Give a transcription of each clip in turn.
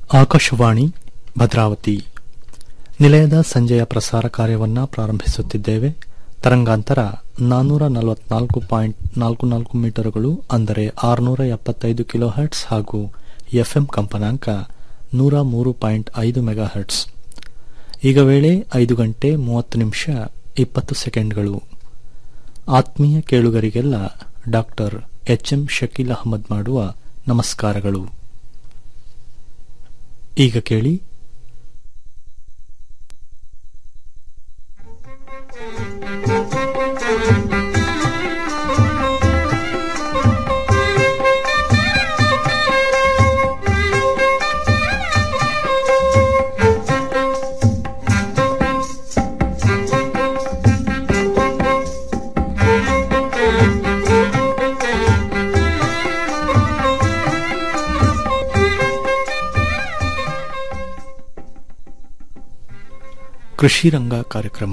ಆಕಾಶವಾಣಿ ಭದ್ರಾವತಿ ನಿಲಯದ ಸಂಜೆಯ ಪ್ರಸಾರ ಕಾರ್ಯವನ್ನ ಪ್ರಾರಂಭಿಸುತ್ತಿದ್ದೇವೆ ತರಂಗಾಂತರ ನಾನ್ನೂರ ನಲವತ್ನಾಲ್ಕು ಪಾಯಿಂಟ್ ನಾಲ್ಕು ನಾಲ್ಕು ಮೀಟರುಗಳು ಅಂದರೆ ಆರುನೂರ ಎಪ್ಪತ್ತೈದು ಕಿಲೋ ಹರ್ಟ್ಸ್ ಹಾಗೂ ಎಫ್ಎಂ ಕಂಪನಾಂಕ ನೂರ ಮೂರು ಪಾಯಿಂಟ್ ಐದು ಮೆಗಾ ಹರ್ಟ್ಸ್ ಈಗ ವೇಳೆ ಐದು ಗಂಟೆ ಮೂವತ್ತು ನಿಮಿಷ ಇಪ್ಪತ್ತು ಸೆಕೆಂಡ್ಗಳು ಆತ್ಮೀಯ ಕೇಳುಗರಿಗೆಲ್ಲ ಡಾಕ್ಟರ್ ಎಚ್ಎಂ ಶಕೀಲ್ ಅಹಮದ್ ಮಾಡುವ ನಮಸ್ಕಾರಗಳು ಈಗ ಕೇಳಿ ಕೃಷಿ ರಂಗ ಕಾರ್ಯಕ್ರಮ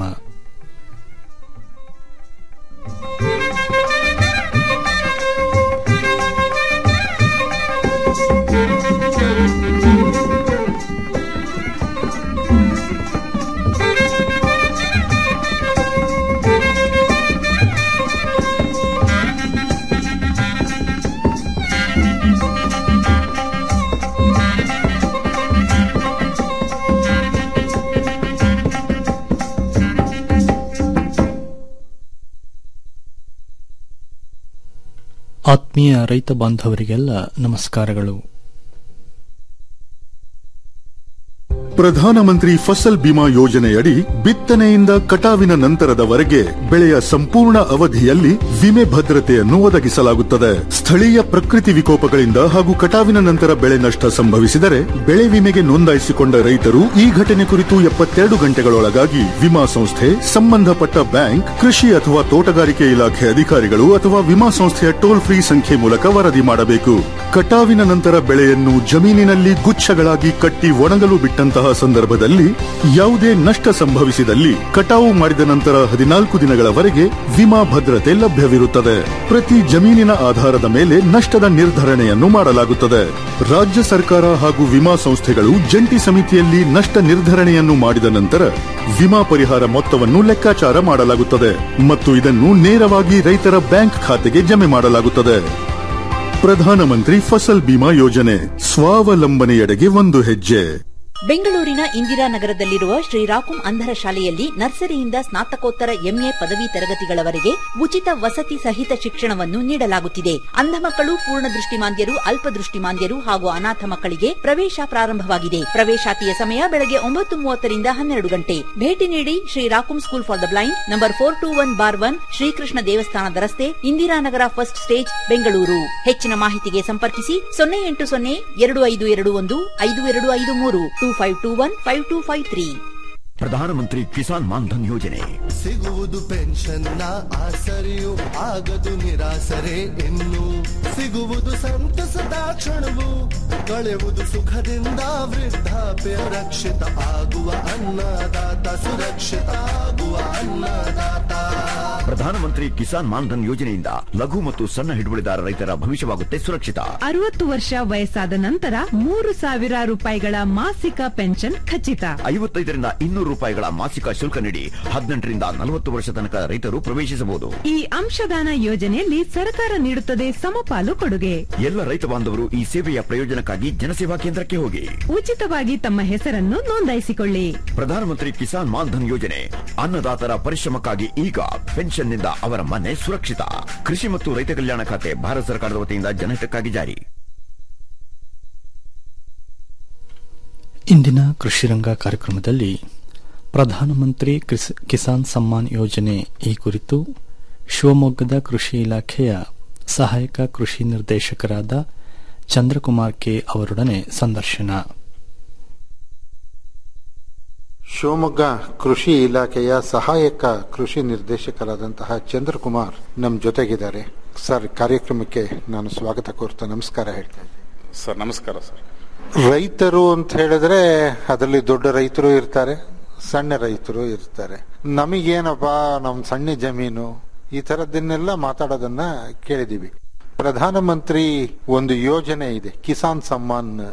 ಆತ್ಮೀಯ ರೈತ ಬಾಂಧವರಿಗೆಲ್ಲ ನಮಸ್ಕಾರಗಳು ಪ್ರಧಾನಮಂತ್ರಿ ಫಸಲ್ ಬಿಮಾ ಯೋಜನೆಯಡಿ ಬಿತ್ತನೆಯಿಂದ ಕಟಾವಿನ ನಂತರದವರೆಗೆ ಬೆಳೆಯ ಸಂಪೂರ್ಣ ಅವಧಿಯಲ್ಲಿ ವಿಮೆ ಭದ್ರತೆಯನ್ನು ಒದಗಿಸಲಾಗುತ್ತದೆ ಸ್ಥಳೀಯ ಪ್ರಕೃತಿ ವಿಕೋಪಗಳಿಂದ ಹಾಗೂ ಕಟಾವಿನ ನಂತರ ಬೆಳೆ ನಷ್ಟ ಸಂಭವಿಸಿದರೆ ಬೆಳೆ ವಿಮೆಗೆ ನೋಂದಾಯಿಸಿಕೊಂಡ ರೈತರು ಈ ಘಟನೆ ಕುರಿತು ಎಪ್ಪತ್ತೆರಡು ಗಂಟೆಗಳೊಳಗಾಗಿ ವಿಮಾ ಸಂಸ್ಥೆ ಸಂಬಂಧಪಟ್ಟ ಬ್ಯಾಂಕ್ ಕೃಷಿ ಅಥವಾ ತೋಟಗಾರಿಕೆ ಇಲಾಖೆ ಅಧಿಕಾರಿಗಳು ಅಥವಾ ವಿಮಾ ಸಂಸ್ಥೆಯ ಟೋಲ್ ಫ್ರೀ ಸಂಖ್ಯೆ ಮೂಲಕ ವರದಿ ಮಾಡಬೇಕು ಕಟಾವಿನ ನಂತರ ಬೆಳೆಯನ್ನು ಜಮೀನಿನಲ್ಲಿ ಗುಚ್ಛಗಳಾಗಿ ಕಟ್ಟಿ ಒಣಗಲು ಬಿಟ್ಟಂತಹ ಸಂದರ್ಭದಲ್ಲಿ ಯಾವುದೇ ನಷ್ಟ ಸಂಭವಿಸಿದಲ್ಲಿ ಕಟಾವು ಮಾಡಿದ ನಂತರ ಹದಿನಾಲ್ಕು ದಿನಗಳವರೆಗೆ ವಿಮಾ ಭದ್ರತೆ ಲಭ್ಯವಿರುತ್ತದೆ ಪ್ರತಿ ಜಮೀನಿನ ಆಧಾರದ ಮೇಲೆ ನಷ್ಟದ ನಿರ್ಧರಣೆಯನ್ನು ಮಾಡಲಾಗುತ್ತದೆ ರಾಜ್ಯ ಸರ್ಕಾರ ಹಾಗೂ ವಿಮಾ ಸಂಸ್ಥೆಗಳು ಜಂಟಿ ಸಮಿತಿಯಲ್ಲಿ ನಷ್ಟ ನಿರ್ಧರಣೆಯನ್ನು ಮಾಡಿದ ನಂತರ ವಿಮಾ ಪರಿಹಾರ ಮೊತ್ತವನ್ನು ಲೆಕ್ಕಾಚಾರ ಮಾಡಲಾಗುತ್ತದೆ ಮತ್ತು ಇದನ್ನು ನೇರವಾಗಿ ರೈತರ ಬ್ಯಾಂಕ್ ಖಾತೆಗೆ ಜಮೆ ಮಾಡಲಾಗುತ್ತದೆ ಪ್ರಧಾನಮಂತ್ರಿ ಫಸಲ್ ಬಿಮಾ ಯೋಜನೆ ಸ್ವಾವಲಂಬನೆಯೆಡೆಗೆ ಒಂದು ಹೆಜ್ಜೆ ಬೆಂಗಳೂರಿನ ಇಂದಿರಾನಗರದಲ್ಲಿರುವ ಶ್ರೀರಾಕುಂ ಅಂಧರ ಶಾಲೆಯಲ್ಲಿ ನರ್ಸರಿಯಿಂದ ಸ್ನಾತಕೋತ್ತರ ಎಂಎ ಪದವಿ ತರಗತಿಗಳವರೆಗೆ ಉಚಿತ ವಸತಿ ಸಹಿತ ಶಿಕ್ಷಣವನ್ನು ನೀಡಲಾಗುತ್ತಿದೆ ಅಂಧ ಮಕ್ಕಳು ಪೂರ್ಣ ದೃಷ್ಟಿಮಾಂದ್ಯರು ಅಲ್ಪದೃಷ್ಟಿಮಾಂದ್ಯರು ಹಾಗೂ ಅನಾಥ ಮಕ್ಕಳಿಗೆ ಪ್ರವೇಶ ಪ್ರಾರಂಭವಾಗಿದೆ ಪ್ರವೇಶಾತಿಯ ಸಮಯ ಬೆಳಗ್ಗೆ ಒಂಬತ್ತು ಮೂವತ್ತರಿಂದ ಹನ್ನೆರಡು ಗಂಟೆ ಭೇಟಿ ನೀಡಿ ಶ್ರೀರಾಕುಂ school for the blind number four two one bar one Shri Krishna ದೇವಸ್ಥಾನದ ರಸ್ತೆ ಇಂದಿರಾನಗರ ಫಸ್ಟ್ ಸ್ಟೇಜ್ ಬೆಂಗಳೂರು ಹೆಚ್ಚಿನ ಮಾಹಿತಿಗೆ ಸಂಪರ್ಕಿಸಿ ಸೊನ್ನೆ ಎಂಟು ಸೊನ್ನೆ ಎರಡು ಐದು ಎರಡು ಒಂದು ಐದು ಎರಡು ಐದು ಮೂರು two five two one five two five three Pradhan Mantri Kisan Maandhan ಯೋಜನೆ ಸಿಗುವುದು ಪೆನ್ಷನ್ನ ಆಸರೆಯು ಆಗದು ನಿರಾಸರೆ ಇನ್ನು ಸಿಗುವುದು ಸಂತಸದ ಕ್ಷಣವು ಕಳೆಯುವುದು ಸುಖದಿಂದ ವೃದ್ಧಾಪ್ಯ ರಕ್ಷಿತ ಆಗುವ ಅನ್ನದಾತ ಸುರಕ್ಷಿತ ಆಗುವ ಅನ್ನದಾತ ಪ್ರಧಾನಮಂತ್ರಿ ಕಿಸಾನ್ ಮಾನ್ಧನ್ ಯೋಜನೆಯಿಂದ ಲಘು ಮತ್ತು ಸಣ್ಣ ಹಿಡುವಳಿದಾರ ರೈತರ ಭವಿಷ್ಯವಾಗುತ್ತೆ ಸುರಕ್ಷಿತ ಅರವತ್ತು ವರ್ಷ ವಯಸ್ಸಾದ ನಂತರ ಮೂರು ಸಾವಿರ ರೂಪಾಯಿಗಳ ಮಾಸಿಕ ಪೆನ್ಷನ್ ಖಚಿತ ಐವತ್ತೈದರಿಂದ ಇನ್ನೂರು ರೂಪಾಯಿಗಳ ಮಾಸಿಕ ಶುಲ್ಕ ನೀಡಿ ಹದಿನೆಂಟರಿಂದ ನಲವತ್ತು ವರ್ಷ ತನಕ ರೈತರು ಪ್ರವೇಶಿಸಬಹುದು ಈ ಅಂಶದಾನ ಯೋಜನೆಯಲ್ಲಿ ಸರ್ಕಾರ ನೀಡುತ್ತದೆ ಸಮಪಾಲು ಕೊಡುಗೆ ಎಲ್ಲ ರೈತ ಬಾಂಧವರು ಈ ಸೇವೆಯ ಪ್ರಯೋಜನಕ್ಕಾಗಿ ಜನಸೇವಾ ಕೇಂದ್ರಕ್ಕೆ ಹೋಗಿ ಉಚಿತವಾಗಿ ತಮ್ಮ ಹೆಸರನ್ನು ನೋಂದಾಯಿಸಿಕೊಳ್ಳಿ ಪ್ರಧಾನಮಂತ್ರಿ ಕಿಸಾನ್ ಮಾನ್ಧನ್ ಯೋಜನೆ ಅನ್ನದಾತರ ಪರಿಶ್ರಮಕ್ಕಾಗಿ ಈಗ ಪೆನ್ಷನ್ನಿಂದ ಅವರ ಮನೆ ಸುರಕ್ಷಿತ ಕೃಷಿ ಮತ್ತು ರೈತ ಕಲ್ಯಾಣ ಖಾತೆ ಭಾರತ ಸರ್ಕಾರದ ವತಿಯಿಂದ ಜನಹಿತಕ್ಕಾಗಿ ಜಾರಿ ಇಂದಿನ ಕೃಷಿ ರಂಗ ಕಾರ್ಯಕ್ರಮದಲ್ಲಿ ಪ್ರಧಾನಮಂತ್ರಿ ಕಿಸ್- ಕಿಸಾನ್ ಸಮ್ಮಾನ್ ಯೋಜನೆ ಈ ಕುರಿತು ಶಿವಮೊಗ್ಗದ ಕೃಷಿ ಇಲಾಖೆಯ ಸಹಾಯಕ ಕೃಷಿ ನಿರ್ದೇಶಕರಾದ ಚಂದ್ರಕುಮಾರ್ ಕೆ ಅವರೊಡನೆ ಸಂದರ್ಶನ ಶಿವಮೊಗ್ಗ ಕೃಷಿ ಇಲಾಖೆಯ ಸಹಾಯಕ ಕೃಷಿ ನಿರ್ದೇಶಕರಾದಂತಹ ಚಂದ್ರಕುಮಾರ್ ನಮ್ಮ ಜೊತೆಗಿದ್ದಾರೆ ಸರ್ ಕಾರ್ಯಕ್ರಮಕ್ಕೆ ನಾನು ಸ್ವಾಗತ ಕೋರ್ತಾ ನಮಸ್ಕಾರ ಹೇಳ್ತಾ ಇದ್ದೀನಿ. ಸರ್ ನಮಸ್ಕಾರ ಸರ್ ರೈತರು ಅಂತ ಹೇಳಿದ್ರೆ ಅದರಲ್ಲಿ ದೊಡ್ಡ ರೈತರು ಇರ್ತಾರೆ ಸಣ್ಣ ರೈತರು ಇರ್ತಾರೆ ನಮಗೇನಪ್ಪ ನಮ್ ಸಣ್ಣ ಜಮೀನು ಈ ತರದನ್ನೆಲ್ಲ ಮಾತಾಡೋದನ್ನ ಕೇಳಿದೀವಿ ಪ್ರಧಾನಮಂತ್ರಿ ಒಂದು ಯೋಜನೆ ಇದೆ ಕಿಸಾನ್ ಸಮ್ಮಾನ್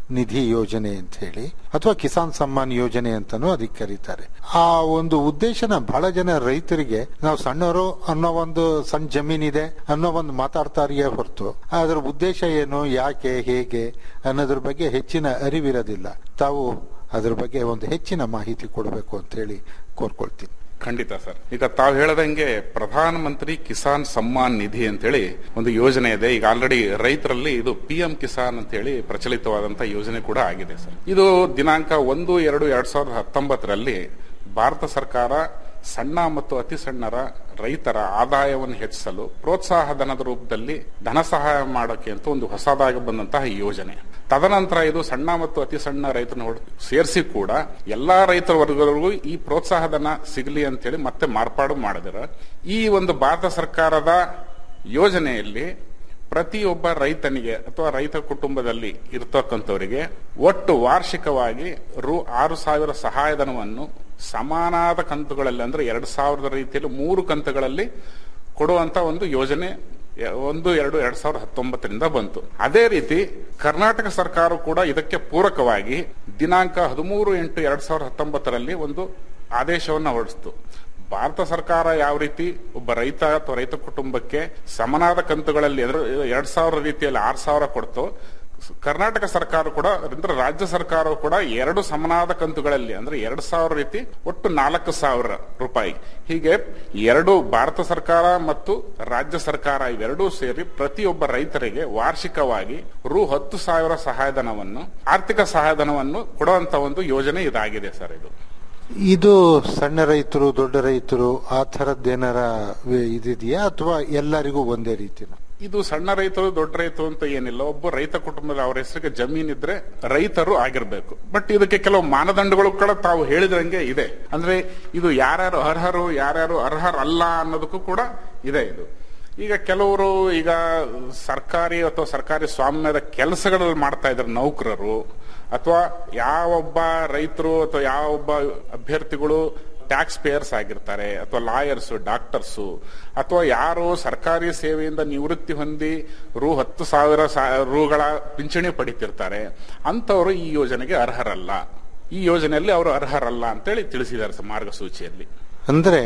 ನಿಧಿ ಯೋಜನೆ ಅಂತ ಹೇಳಿ ಅಥವಾ ಕಿಸಾನ್ ಸಮ್ಮಾನ್ ಯೋಜನೆ ಅಂತಾನೂ ಅದಕ್ಕೆ ಕರೀತಾರೆ ಆ ಒಂದು ಉದ್ದೇಶನ ಬಹಳ ಜನ ರೈತರಿಗೆ ನಾವು ಸಣ್ಣವರು ಅನ್ನೋ ಒಂದು ಸಣ್ಣ ಜಮೀನಿದೆ ಅನ್ನೋ ಒಂದು ಮಾತಾಡ್ತಾರಿಯೇ ಹೊರತು ಅದರ ಉದ್ದೇಶ ಏನು ಯಾಕೆ ಹೇಗೆ ಅನ್ನೋದ್ರ ಬಗ್ಗೆ ಹೆಚ್ಚಿನ ಅರಿವಿರೋದಿಲ್ಲ ತಾವು ಅದ್ರ ಬಗ್ಗೆ ಒಂದು ಹೆಚ್ಚಿನ ಮಾಹಿತಿ ಕೊಡಬೇಕು ಅಂತ ಹೇಳಿ ಕೋರ್ಕೊಳ್ತೀನಿ ಖಂಡಿತ ಸರ್ ಈಗ ತಾವು ಹೇಳದಂಗೆ ಪ್ರಧಾನ ಮಂತ್ರಿ ಕಿಸಾನ್ ಸಮ್ಮಾನ್ ನಿಧಿ ಅಂತೇಳಿ ಒಂದು ಯೋಜನೆ ಇದೆ ಈಗ ಆಲ್ರೆಡಿ ರೈತರಲ್ಲಿ ಇದು ಪಿ ಎಂ ಕಿಸಾನ್ ಅಂತೇಳಿ ಪ್ರಚಲಿತವಾದಂತ ಯೋಜನೆ ಕೂಡ ಆಗಿದೆ ಸರ್ ಇದು ದಿನಾಂಕ ಒಂದು ಎರಡು ಎರಡ್ ಸಾವಿರದ ಹತ್ತೊಂಬತ್ತರಲ್ಲಿ ಭಾರತ ಸರ್ಕಾರ ಸಣ್ಣ ಮತ್ತು ಅತಿ ಸಣ್ಣರ ರೈತರ ಆದಾಯವನ್ನು ಹೆಚ್ಚಿಸಲು ಪ್ರೋತ್ಸಾಹ ಧನದ ರೂಪದಲ್ಲಿ ಧನ ಸಹಾಯ ಮಾಡೋಕೆ ಅಂತ ಒಂದು ಹೊಸದಾಗಿ ಬಂದಂತಹ ಯೋಜನೆ ತದನಂತರ ಇದು ಸಣ್ಣ ಮತ್ತು ಅತಿ ಸಣ್ಣ ರೈತನ ಸೇರಿಸಿ ಕೂಡ ಎಲ್ಲಾ ರೈತರ ವರ್ಗಗಳಿಗೂ ಈ ಪ್ರೋತ್ಸಾಹ ಧನ ಸಿಗಲಿ ಅಂತೇಳಿ ಮತ್ತೆ ಮಾರ್ಪಾಡು ಮಾಡಿದ್ರ ಈ ಒಂದು ಭಾರತ ಸರ್ಕಾರದ ಯೋಜನೆಯಲ್ಲಿ ಪ್ರತಿಯೊಬ್ಬ ರೈತನಿಗೆ ಅಥವಾ ರೈತ ಕುಟುಂಬದಲ್ಲಿ ಇರ್ತಕ್ಕಂಥವರಿಗೆ ಒಟ್ಟು ವಾರ್ಷಿಕವಾಗಿ ರು ಆರು ಸಾವಿರ ಸಹಾಯಧನವನ್ನು ಸಮಾನಾದ ಕಂತುಗಳಲ್ಲಿ ಅಂದ್ರೆ ಎರಡ್ ಸಾವಿರದ ರೀತಿಯಲ್ಲಿ ಮೂರು ಕಂತುಗಳಲ್ಲಿ ಕೊಡುವಂತ ಒಂದು ಯೋಜನೆ ಒಂದು ಎರಡು ಎರಡ್ ಸಾವಿರದ ಹತ್ತೊಂಬತ್ತರಿಂದ ಬಂತು ಅದೇ ರೀತಿ ಕರ್ನಾಟಕ ಸರ್ಕಾರ ಕೂಡ ಇದಕ್ಕೆ ಪೂರಕವಾಗಿ ದಿನಾಂಕ ಹದಿಮೂರು ಎಂಟು ಎರಡ್ ಸಾವಿರದ ಹತ್ತೊಂಬತ್ತರಲ್ಲಿ ಒಂದು ಆದೇಶವನ್ನು ಹೊರಡಿಸಿತು ಭಾರತ ಸರ್ಕಾರ ಯಾವ ರೀತಿ ಒಬ್ಬ ರೈತ ಅಥವಾ ರೈತ ಕುಟುಂಬಕ್ಕೆ ಸಮನಾದ ಕಂತುಗಳಲ್ಲಿ ಅಂದ್ರೆ ಎರಡ್ ಸಾವಿರ ರೀತಿಯಲ್ಲಿ ಆರ್ ಸಾವಿರ ಕೊಡ್ತು ಕರ್ನಾಟಕ ಸರ್ಕಾರ ಕೂಡ ಅಂದ್ರೆ ರಾಜ್ಯ ಸರ್ಕಾರ ಕೂಡ ಎರಡು ಸಮನಾದ ಕಂತುಗಳಲ್ಲಿ ಅಂದ್ರೆ ಎರಡ್ ಸಾವಿರ ರೀತಿ ಒಟ್ಟು ನಾಲ್ಕು ಸಾವಿರ ರೂಪಾಯಿ ಹೀಗೆ ಎರಡು ಭಾರತ ಸರ್ಕಾರ ಮತ್ತು ರಾಜ್ಯ ಸರ್ಕಾರ ಇವೆರಡೂ ಸೇರಿ ಪ್ರತಿಯೊಬ್ಬ ರೈತರಿಗೆ ವಾರ್ಷಿಕವಾಗಿ ರು ಹತ್ತು ಸಾವಿರ ಸಹಾಯಧನವನ್ನು ಆರ್ಥಿಕ ಸಹಾಯಧನವನ್ನು ಕೊಡುವಂತ ಒಂದು ಯೋಜನೆ ಇದಾಗಿದೆ ಸರ್ ಇದು ಇದು ಸಣ್ಣ ರೈತರು ದೊಡ್ಡ ರೈತರು ಆ ಥರದ್ದೇನಾರ ಇದಿದೆಯಾ ಅಥವಾ ಎಲ್ಲರಿಗೂ ಒಂದೇ ರೀತಿನ ಇದು ಸಣ್ಣ ರೈತರು ದೊಡ್ಡ ರೈತರು ಅಂತ ಏನಿಲ್ಲ ಒಬ್ಬ ರೈತ ಕುಟುಂಬದ ಅವರ ಹೆಸರಿಗೆ ಜಮೀನಿದ್ರೆ ರೈತರು ಆಗಿರ್ಬೇಕು ಬಟ್ ಇದಕ್ಕೆ ಕೆಲವು ಮಾನದಂಡಗಳು ಕೂಡ ತಾವು ಹೇಳಿದಂಗೆ ಇದೆ ಅಂದ್ರೆ ಇದು ಯಾರ್ಯಾರು ಅರ್ಹರು ಯಾರ್ಯಾರು ಅರ್ಹರಲ್ಲ ಅನ್ನೋದಕ್ಕೂ ಕೂಡ ಇದೆ ಇದು ಈಗ ಕೆಲವರು ಈಗ ಸರ್ಕಾರಿ ಅಥವಾ ಸರ್ಕಾರಿ ಸ್ವಾಮ್ಯದ ಕೆಲಸಗಳಲ್ಲಿ ಮಾಡ್ತಾ ಇದ್ದಾರೆ ನೌಕರರು ಅಥವಾ ಯಾವೊಬ್ಬ ರೈತರು ಅಥವಾ ಯಾವೊಬ್ಬ ಅಭ್ಯರ್ಥಿಗಳು ಟ್ಯಾಕ್ಸ್ ಪೇಯರ್ಸ್ ಆಗಿರ್ತಾರೆ ಅಥವಾ ಲಾಯರ್ಸ್ ಡಾಕ್ಟರ್ಸು ಅಥವಾ ಯಾರು ಸರ್ಕಾರಿ ಸೇವೆಯಿಂದ ನಿವೃತ್ತಿ ಹೊಂದಿ ರು ಹತ್ತು ಸಾವಿರ ರೂಗಳ ಪಿಂಚಣಿ ಪಡಿತಿರ್ತಾರೆ ಅಂತವರು ಈ ಯೋಜನೆಗೆ ಅರ್ಹರಲ್ಲ ಈ ಯೋಜನೆಯಲ್ಲಿ ಅವರು ಅರ್ಹರಲ್ಲ ಅಂತೇಳಿ ತಿಳಿಸಿದ್ದಾರೆ ಮಾರ್ಗಸೂಚಿಯಲ್ಲಿ ಅಂದ್ರೆ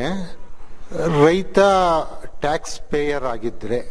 ರೈತ ಟ್ಯಾಕ್ಸ್ ಪೇಯರ್ ಆಗಿದ್ರೆ